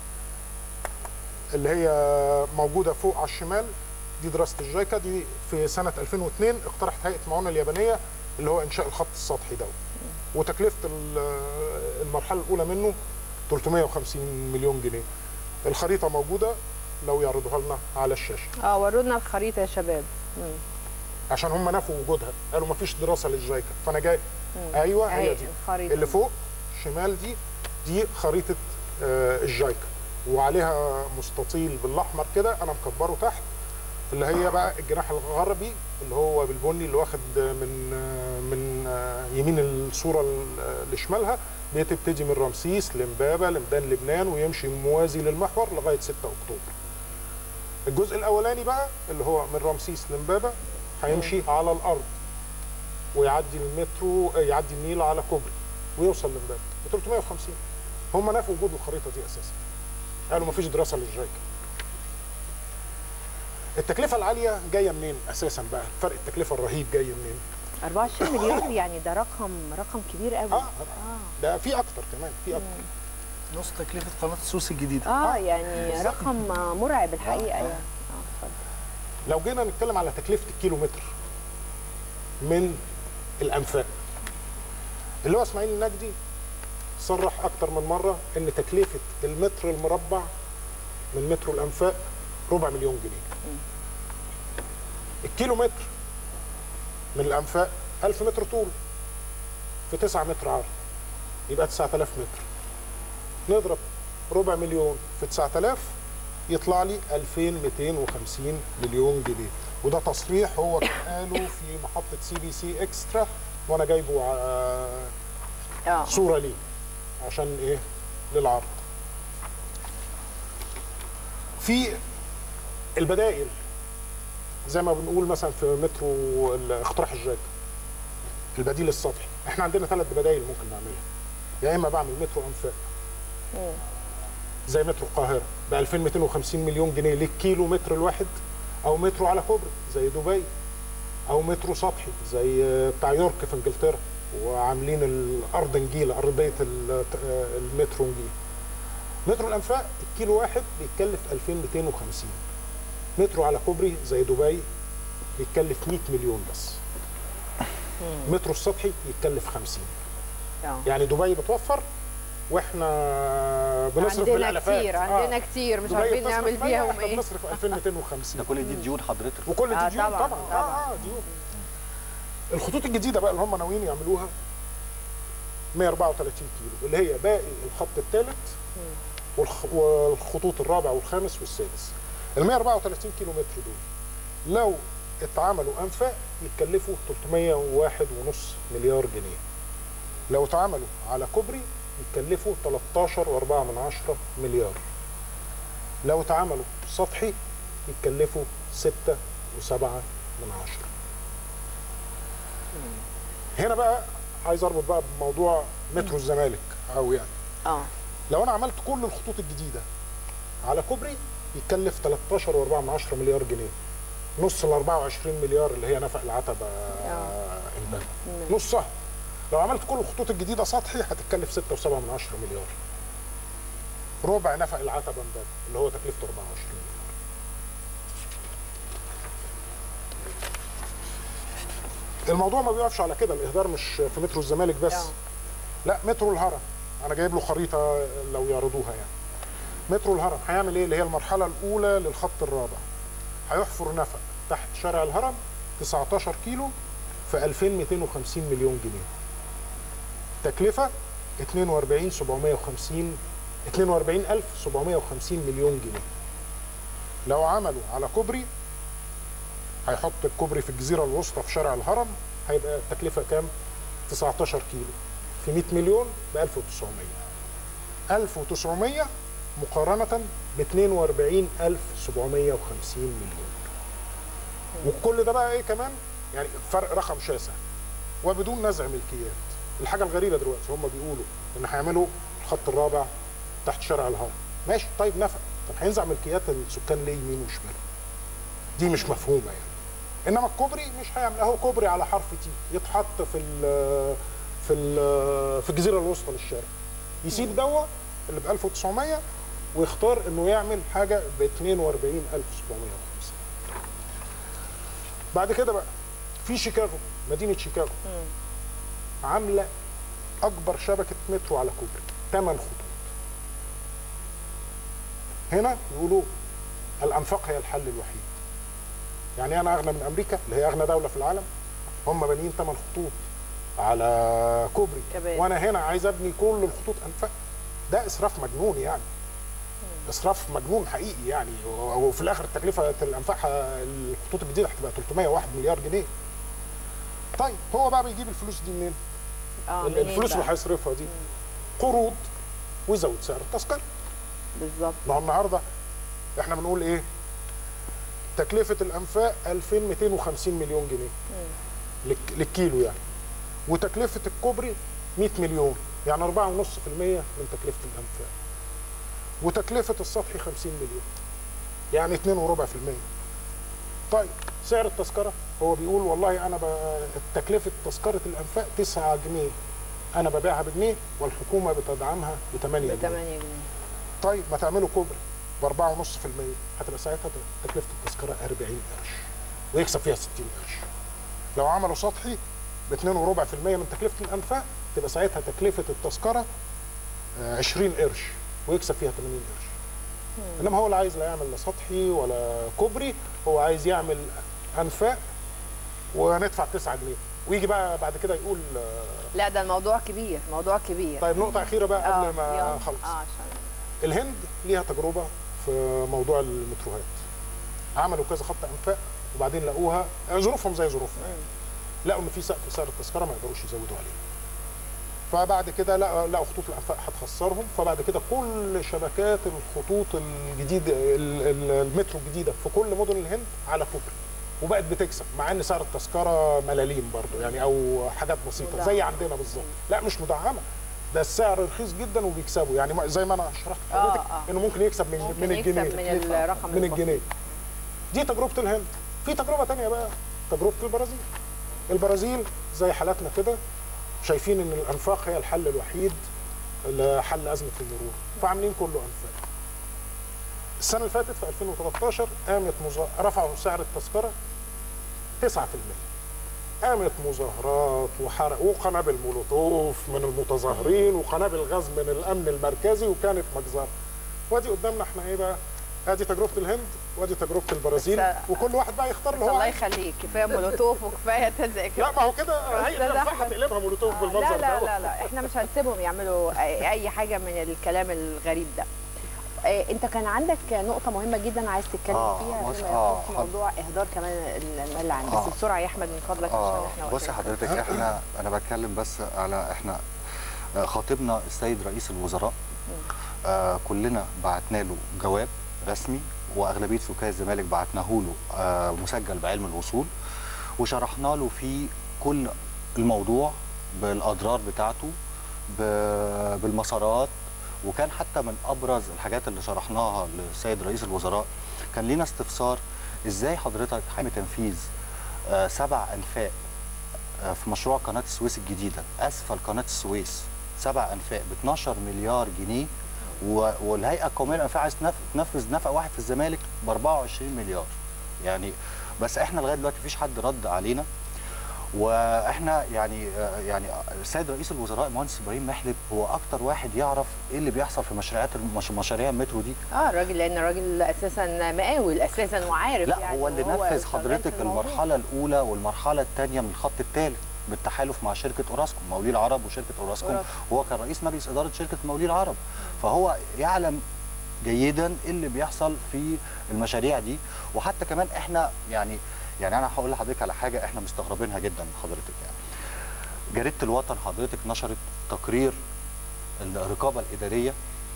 اللي هي موجوده فوق على الشمال دي دراسه الجايكا دي في سنه 2002 اقترحت هيئه المعونه اليابانيه اللي هو انشاء الخط السطحي ده وتكلفه ال- المرحله الاولى منه 350 مليون جنيه الخريطه موجوده لو يعرضوها لنا على الشاشه اه ورونا الخريطه يا شباب مم. عشان هم نفوا وجودها قالوا ما فيش دراسه للجايكا فانا جاي مم. ايوه أهي هي دي الخريطة. اللي فوق شمال دي دي خريطه آه، الجايكا وعليها مستطيل بالاحمر كده انا مكبره تحت اللي هي بقى الجناح الغربي اللي هو بالبني اللي واخد من آه، من آه، يمين الصوره اللي شمالها بتبتدي من رمسيس لمبابه لميدان لبنان ويمشي موازي للمحور لغايه 6 اكتوبر الجزء الاولاني بقى اللي هو من رمسيس لمبابه هيمشي على الارض ويعدي المترو آه، يعدي النيل على كوبري ويوصل لمبابه ب 350 هم نفوا وجود الخريطه دي اساسا قالوا مفيش دراسه للجايكا التكلفه العاليه جايه منين اساسا بقى فرق التكلفه الرهيب جاي منين 24 مليار يعني ده رقم رقم كبير قوي اه ده في اكتر كمان في اكتر نص تكلفه قناه السويس الجديده اه يعني بالظبط. رقم مرعب الحقيقه يعني لو جينا نتكلم على تكلفه الكيلو متر من الانفاق اللي هو اسماعيل النجدي صرح اكتر من مره ان تكلفه المتر المربع من مترو الانفاق ربع مليون جنيه الكيلو متر من الانفاق 1000 متر طول في 9 متر عرض يبقى 9000 متر نضرب ربع مليون في 9000 يطلع لي 2250 مليون جنيه وده تصريح هو كان قاله في محطه سي بي سي اكسترا وانا جايبه اه صوره ليه عشان ايه للعرض في البدائل زي ما بنقول مثلا في مترو اقتراح الجاك البديل السطحي احنا عندنا ثلاث بدائل ممكن نعملها يا اما بعمل مترو انفاق زي مترو القاهره ب 2250 مليون جنيه للكيلو متر الواحد او مترو على كوبري زي دبي او مترو سطحي زي بتاع يورك في انجلترا وعاملين الارض نجيله ارضيه ال- المترو نجيله مترو الانفاق الكيلو واحد بيتكلف 2250 مترو على كوبري زي دبي بيتكلف 100 مليون بس مترو السطحي يتكلف 50 آه. يعني دبي بتوفر واحنا بنصرف عندنا بالالافات كتير عندنا كتير مش دبي عارفين بتصرف نعمل مية، بيهم احنا ايه بنصرف 2250 ده كل دي ديون حضرتك وكل دي آه، ديون طبعاً، طبعا اه اه ديون الخطوط الجديده بقى اللي هم ناويين يعملوها 134 كيلو اللي هي باقي الخط الثالث والخ- والخطوط الرابع والخامس والسادس ال 134 كيلو متر دول لو اتعملوا انفاق يتكلفوا 301.5 مليار جنيه لو اتعملوا على كوبري يتكلفوا 13.4 مليار لو اتعملوا سطحي يتكلفوا 6.7 من عشرة هنا بقى عايز اربط بقى بموضوع مترو الزمالك او يعني اه لو انا عملت كل الخطوط الجديده على كوبري يتكلف 13.4 مليار جنيه نص ال 24 مليار اللي هي نفق العتبه امبابه نصها لو عملت كل الخطوط الجديده سطحي هتتكلف 6.7 مليار ربع نفق العتبه امبابه اللي هو تكلفته 24 مليار الموضوع ما بيقفش على كده الاهدار مش في مترو الزمالك بس لا مترو الهرم انا جايب له خريطه لو يعرضوها يعني مترو الهرم هيعمل ايه اللي هي المرحله الاولى للخط الرابع هيحفر نفق تحت شارع الهرم 19 كيلو في 2250 مليون جنيه تكلفه 42 750 42750 مليون جنيه لو عملوا على كوبري هيحط الكوبري في الجزيره الوسطى في شارع الهرم هيبقى التكلفه كام 19 كيلو في 100 مليون ب 1900 1900 مقارنة ب 42750 مليون وكل ده بقى ايه كمان يعني فرق رقم شاسع وبدون نزع ملكيات الحاجة الغريبة دلوقتي هم بيقولوا ان هيعملوا الخط الرابع تحت شارع الهرم ماشي طيب نفق هينزع ملكيات السكان ليه يمين وشمال دي مش مفهومه يعني انما الكوبري مش هيعمل اهو كوبري على حرف تي يتحط في ال في ال في الجزيره الوسطى للشارع يسيب دوا اللي ب 1900 ويختار انه يعمل حاجه ب 42750 بعد كده بقى في شيكاغو مدينه شيكاغو عامله اكبر شبكه مترو على كوبري ثمان خطوط هنا يقولوا الانفاق هي الحل الوحيد يعني انا اغنى من امريكا اللي هي اغنى دوله في العالم هم بانيين ثمان خطوط على كوبري كمان. وانا هنا عايز ابني كل الخطوط انفاق ده اسراف مجنون يعني اسراف مجنون حقيقي يعني و- وفي الاخر تكلفه الانفاق ه- الخطوط الجديده هتبقى 301 مليار جنيه طيب هو بقى بيجيب الفلوس دي منين؟ اه ال- منين الفلوس بقى؟ اللي هيصرفها دي قروض ويزود سعر التذكره بالظبط ما هو النهارده احنا بنقول ايه؟ تكلفه الانفاق 2250 مليون جنيه للك- للكيلو يعني وتكلفه الكوبري 100 مليون يعني 4.5% من تكلفه الانفاق وتكلفه السطحي 50 مليون يعني 2.4% طيب سعر التذكره هو بيقول والله انا ب- تكلفه تذكره الانفاق 9 جنيه انا ببيعها بجنيه والحكومه بتدعمها ب 8 ب جنيه 8 جنيه طيب ما تعملوا كوبري ب 4.5% هتبقى ساعتها تكلفه التذكره 40 قرش ويكسب فيها 60 قرش لو عملوا سطحي ب 2.4% من تكلفه الانفاق تبقى ساعتها تكلفه التذكره آه، 20 قرش ويكسب فيها 80 قرش انما هو لا عايز لا يعمل لا سطحي ولا كوبري هو عايز يعمل انفاق وندفع 9 جنيه ويجي بقى بعد كده يقول آه، لا ده الموضوع كبير موضوع كبير طيب نقطه اخيره بقى آه، قبل ما يلا. اخلص اه عشان الهند ليها تجربه في موضوع المتروهات عملوا كذا خط انفاق وبعدين لقوها ظروفهم زي ظروفنا يعني. لقوا ان في سقف سعر التذكره ما يقدروش يزودوا عليه فبعد كده لقوا لقوا خطوط الانفاق هتخسرهم فبعد كده كل شبكات الخطوط الجديده ال- ال- المترو الجديده في كل مدن الهند على كوبري وبقت بتكسب مع ان سعر التذكره ملاليم برضو يعني او حاجات بسيطه مدعم. زي عندنا بالظبط لا مش مدعمه ده السعر رخيص جدا وبيكسبوا يعني ما- زي ما انا شرحت آه، لحضرتك آه. انه ممكن يكسب من ممكن من يكسب الجنيه من الرقم من البسيط. الجنيه دي تجربه الهند في تجربه تانية بقى تجربه البرازيل البرازيل زي حالاتنا كده شايفين ان الانفاق هي الحل الوحيد لحل ازمه المرور فعاملين كله انفاق السنه اللي فاتت في 2013 قامت مظا... رفعوا سعر التذكره 9% قامت مظاهرات وحرق وقنابل مولوتوف من المتظاهرين وقنابل غاز من الامن المركزي وكانت مجزره وادي قدامنا احنا ايه بقى ادي تجربه الهند وادي تجربه البرازيل بس- وكل واحد بقى يختار بس اللي هو الله عايزه. كفايه كفايه مولوتوف وكفايه تذاكر لا ما هو كده هي أستاذ الانفاق أحمد. هتقلبها مولوتوف بالمنظر لا لا ده لا لا احنا مش هنسيبهم يعملوا اي أي حاجه من الكلام الغريب ده إيه، انت كان عندك نقطة مهمة جدا عايز تتكلم آه، فيها بص- فيما آه، يخص حاضر. موضوع اهدار كمان المال اللي عندك آه. بس بسرعة يا احمد من فضلك اه عشان احنا بصي وقتنا حضرتك احنا انا بتكلم بس على احنا آه، خاطبنا السيد رئيس الوزراء آه كلنا بعتنا له جواب رسمي واغلبيه سكان الزمالك بعتناه له آه مسجل بعلم الوصول وشرحنا له فيه كل الموضوع بالاضرار بتاعته ب- بالمسارات وكان حتى من ابرز الحاجات اللي شرحناها للسيد رئيس الوزراء كان لينا استفسار ازاي حضرتك حامي تنفيذ آه سبع انفاق آه في مشروع قناه السويس الجديده اسفل قناه السويس سبع انفاق ب 12 مليار جنيه و- والهيئه القوميه للانفاق عايز تنف- تنفذ نفق واحد في الزمالك ب 24 مليار يعني بس احنا لغايه دلوقتي مفيش حد رد علينا واحنا يعني آه، يعني السيد رئيس الوزراء المهندس ابراهيم محلب هو اكتر واحد يعرف ايه اللي بيحصل في مشاريعات المش- مشاريع المترو دي اه الراجل لان الراجل اساسا مقاول اساسا وعارف لا يعني هو اللي وهو نفذ شغال حضرتك في الموضوع. المرحله الاولى والمرحله الثانيه من الخط الثالث بالتحالف مع شركه اوراسكوم مولي العرب وشركه اوراسكوم أوراسكوم. وهو كان رئيس مجلس اداره شركه مولي العرب فهو يعلم جيدا ايه اللي بيحصل في المشاريع دي وحتى كمان احنا يعني يعني انا هقول لحضرتك على حاجه احنا مستغربينها جدا حضرتك يعني جريده الوطن حضرتك نشرت تقرير الرقابه الاداريه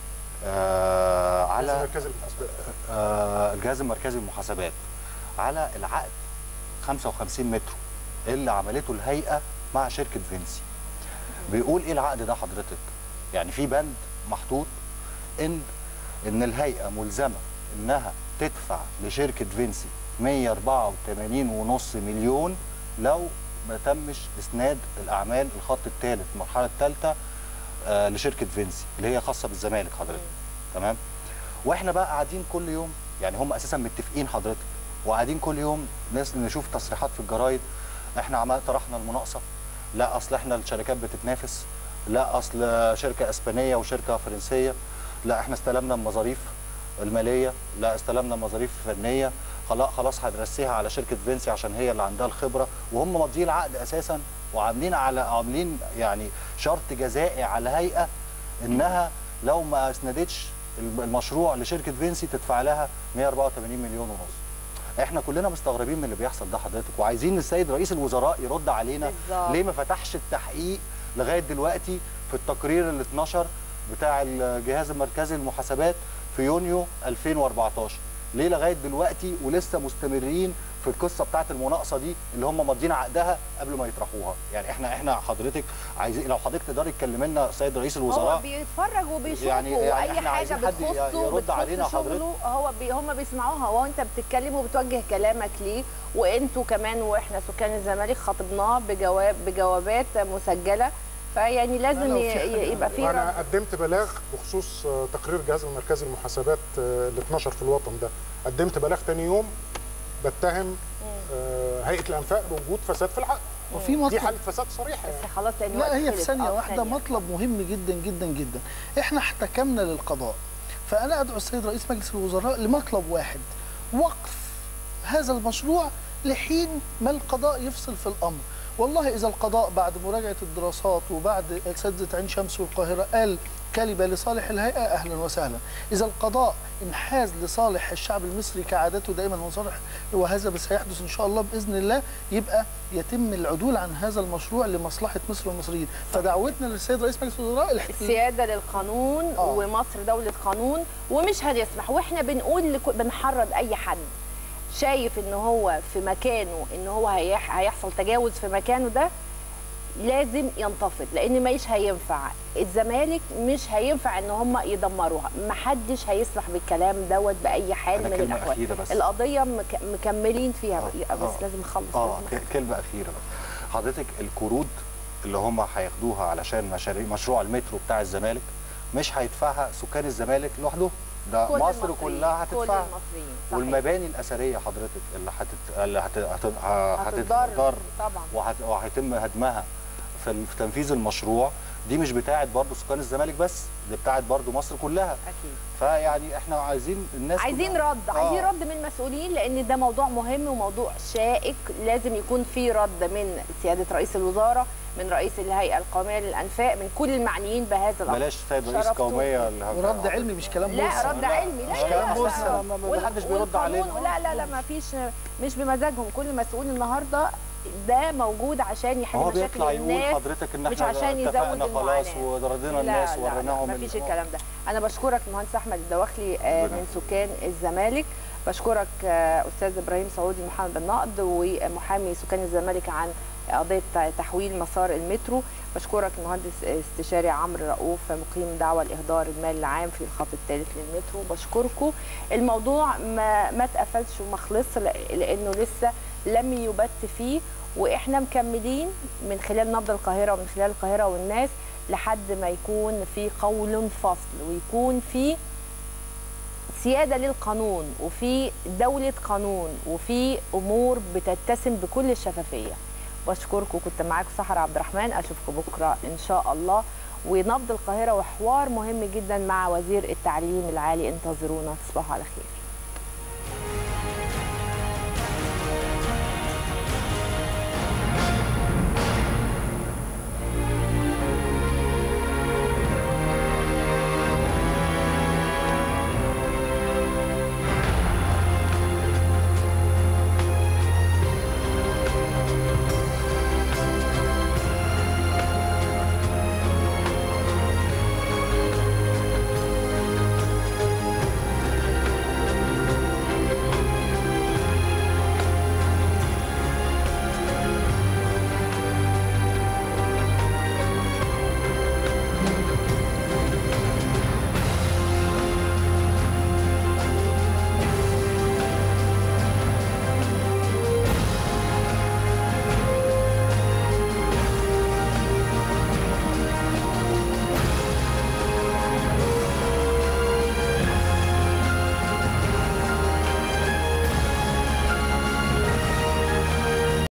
آه على مركز المحاسبات آه الجهاز المركزي للمحاسبات على العقد 55 مترو اللي عملته الهيئه مع شركه فينسي بيقول ايه العقد ده حضرتك يعني في بند محطوط ان ان الهيئه ملزمه انها تدفع لشركه فينسي 184.5 مليون لو ما تمش اسناد الاعمال الخط الثالث المرحله الثالثه آه لشركه فينسي اللي هي خاصه بالزمالك حضرتك تمام واحنا بقى قاعدين كل يوم يعني هم اساسا متفقين حضرتك وقاعدين كل يوم ناس نشوف تصريحات في الجرايد احنا عمال طرحنا المناقصه لا اصل احنا الشركات بتتنافس لا اصل شركه اسبانيه وشركه فرنسيه لا احنا استلمنا المظاريف الماليه لا استلمنا مظاريف فنيه خلاص خلاص هنرسيها على شركه فينسي عشان هي اللي عندها الخبره وهم ماضيين العقد اساسا وعاملين على عاملين يعني شرط جزائي على هيئه انها لو ما اسندتش المشروع لشركه فينسي تدفع لها 184 مليون ونص احنا كلنا مستغربين من اللي بيحصل ده حضرتك وعايزين السيد رئيس الوزراء يرد علينا بالظبط. ليه ما فتحش التحقيق لغايه دلوقتي في التقرير اللي اتنشر بتاع الجهاز المركزي للمحاسبات في يونيو 2014 ليه لغايه دلوقتي ولسه مستمرين في القصه بتاعت المناقصه دي اللي هم ماضيين عقدها قبل ما يطرحوها يعني احنا احنا حضرتك عايزين لو حضرتك تقدري تكلمي لنا السيد رئيس هو الوزراء بيتفرج وبيشوف يعني- يعني يعني واي إحنا حاجه عايزين حد بتخصه يرد بتخص علينا شغله هو بي هم بيسمعوها وانت بتتكلم وبتوجه كلامك ليه وانتوا كمان واحنا سكان الزمالك خاطبناه بجواب بجوابات مسجله فيعني لازم لو ي- في حاجة- ي- يبقى في انا رد قدمت بلاغ بخصوص آه، تقرير الجهاز المركزي للمحاسبات آه، اللي اتنشر في الوطن ده قدمت بلاغ تاني يوم بتهم آه، هيئه الانفاق بوجود فساد في العقد وفي دي مطلب حاله فساد صريحه يعني. خلاص لان لا الوقت هي في خلص. ثانية آه، واحدة ثانية. مطلب مهم جدا جدا جدا احنا احتكمنا للقضاء فأنا أدعو السيد رئيس مجلس الوزراء لمطلب واحد وقف هذا المشروع لحين ما القضاء يفصل في الأمر والله إذا القضاء بعد مراجعة الدراسات وبعد أساتذة عين شمس والقاهرة قال كلمة لصالح الهيئة أهلا وسهلا إذا القضاء انحاز لصالح الشعب المصري كعادته دائما وصالح وهذا بس هيحدث إن شاء الله بإذن الله يبقى يتم العدول عن هذا المشروع لمصلحة مصر والمصريين فدعوتنا للسيد رئيس مجلس الوزراء الح- السياده للقانون آه. ومصر دوله قانون ومش هنسمح واحنا بنقول لكل بنحرض اي حد شايف ان هو في مكانه ان هو هيح- هيحصل تجاوز في مكانه ده لازم ينتفض لان مش هينفع الزمالك مش هينفع ان هم يدمروها محدش هيسمح بالكلام دوت باي حال أنا من كلمة الاحوال أخيرة بس. القضيه مك... مكملين فيها آه، بس آه. لازم نخلص اه لازم ك- كلمه اخيره بس حضرتك القروض اللي هم هياخدوها علشان مشاريع مشروع المترو بتاع الزمالك مش هيدفعها سكان الزمالك لوحدهم ده كل مصر المصريين، كلها كل هتدفعها المصريين صحيح. والمباني الاثريه حضرتك اللي هتت... اللي هت... هت... ه- هتتضر هتتضر طبعا وهت... وهيتم هدمها في ال- في تنفيذ المشروع دي مش بتاعت برضه سكان الزمالك بس دي بتاعت برضه مصر كلها اكيد فيعني احنا عايزين الناس عايزين كلها- رد آه. عايزين رد من المسؤولين لان ده موضوع مهم وموضوع شائك لازم يكون في رد من سياده رئيس الوزاره من رئيس الهيئه القوميه للانفاق من كل المعنيين بهذا الامر بلاش سيد رئيس شرفتونا. قوميه اللي هت- ورد علمي مش كلام لا مرسل. رد علمي لا مش لا كلام لا مرسل لا. ما- ما وال- حدش بيرد والقانون علينا. لا لا لا ما فيش مش بمزاجهم كل مسؤول النهارده ده موجود عشان يحل هو مشاكل بيطلع يقول الناس حضرتك ان مش احنا عشان يزود اتفقنا خلاص المعاناة. وردينا الناس لا لا وريناهم لا ال- مفيش الكلام ده انا بشكرك مهندس احمد الدواخلي آه، ربنا من سكان الزمالك بشكرك آه، استاذ ابراهيم سعودي محمد بالنقد ومحامي سكان الزمالك عن قضيه تحويل مسار المترو بشكرك المهندس استشاري عمرو رؤوف مقيم دعوى لاهدار المال العام في الخط الثالث للمترو بشكركم الموضوع ما ما اتقفلش وما خلصش ل- لانه لسه لم يبت فيه واحنا مكملين من خلال نبض القاهره ومن خلال القاهره والناس لحد ما يكون في قول فصل ويكون في سياده للقانون وفي دوله قانون وفي امور بتتسم بكل الشفافيه بشكركم كنت معاكم سحر عبد الرحمن اشوفكم بكره ان شاء الله ونبض القاهره وحوار مهم جدا مع وزير التعليم العالي انتظرونا تصبحوا على خير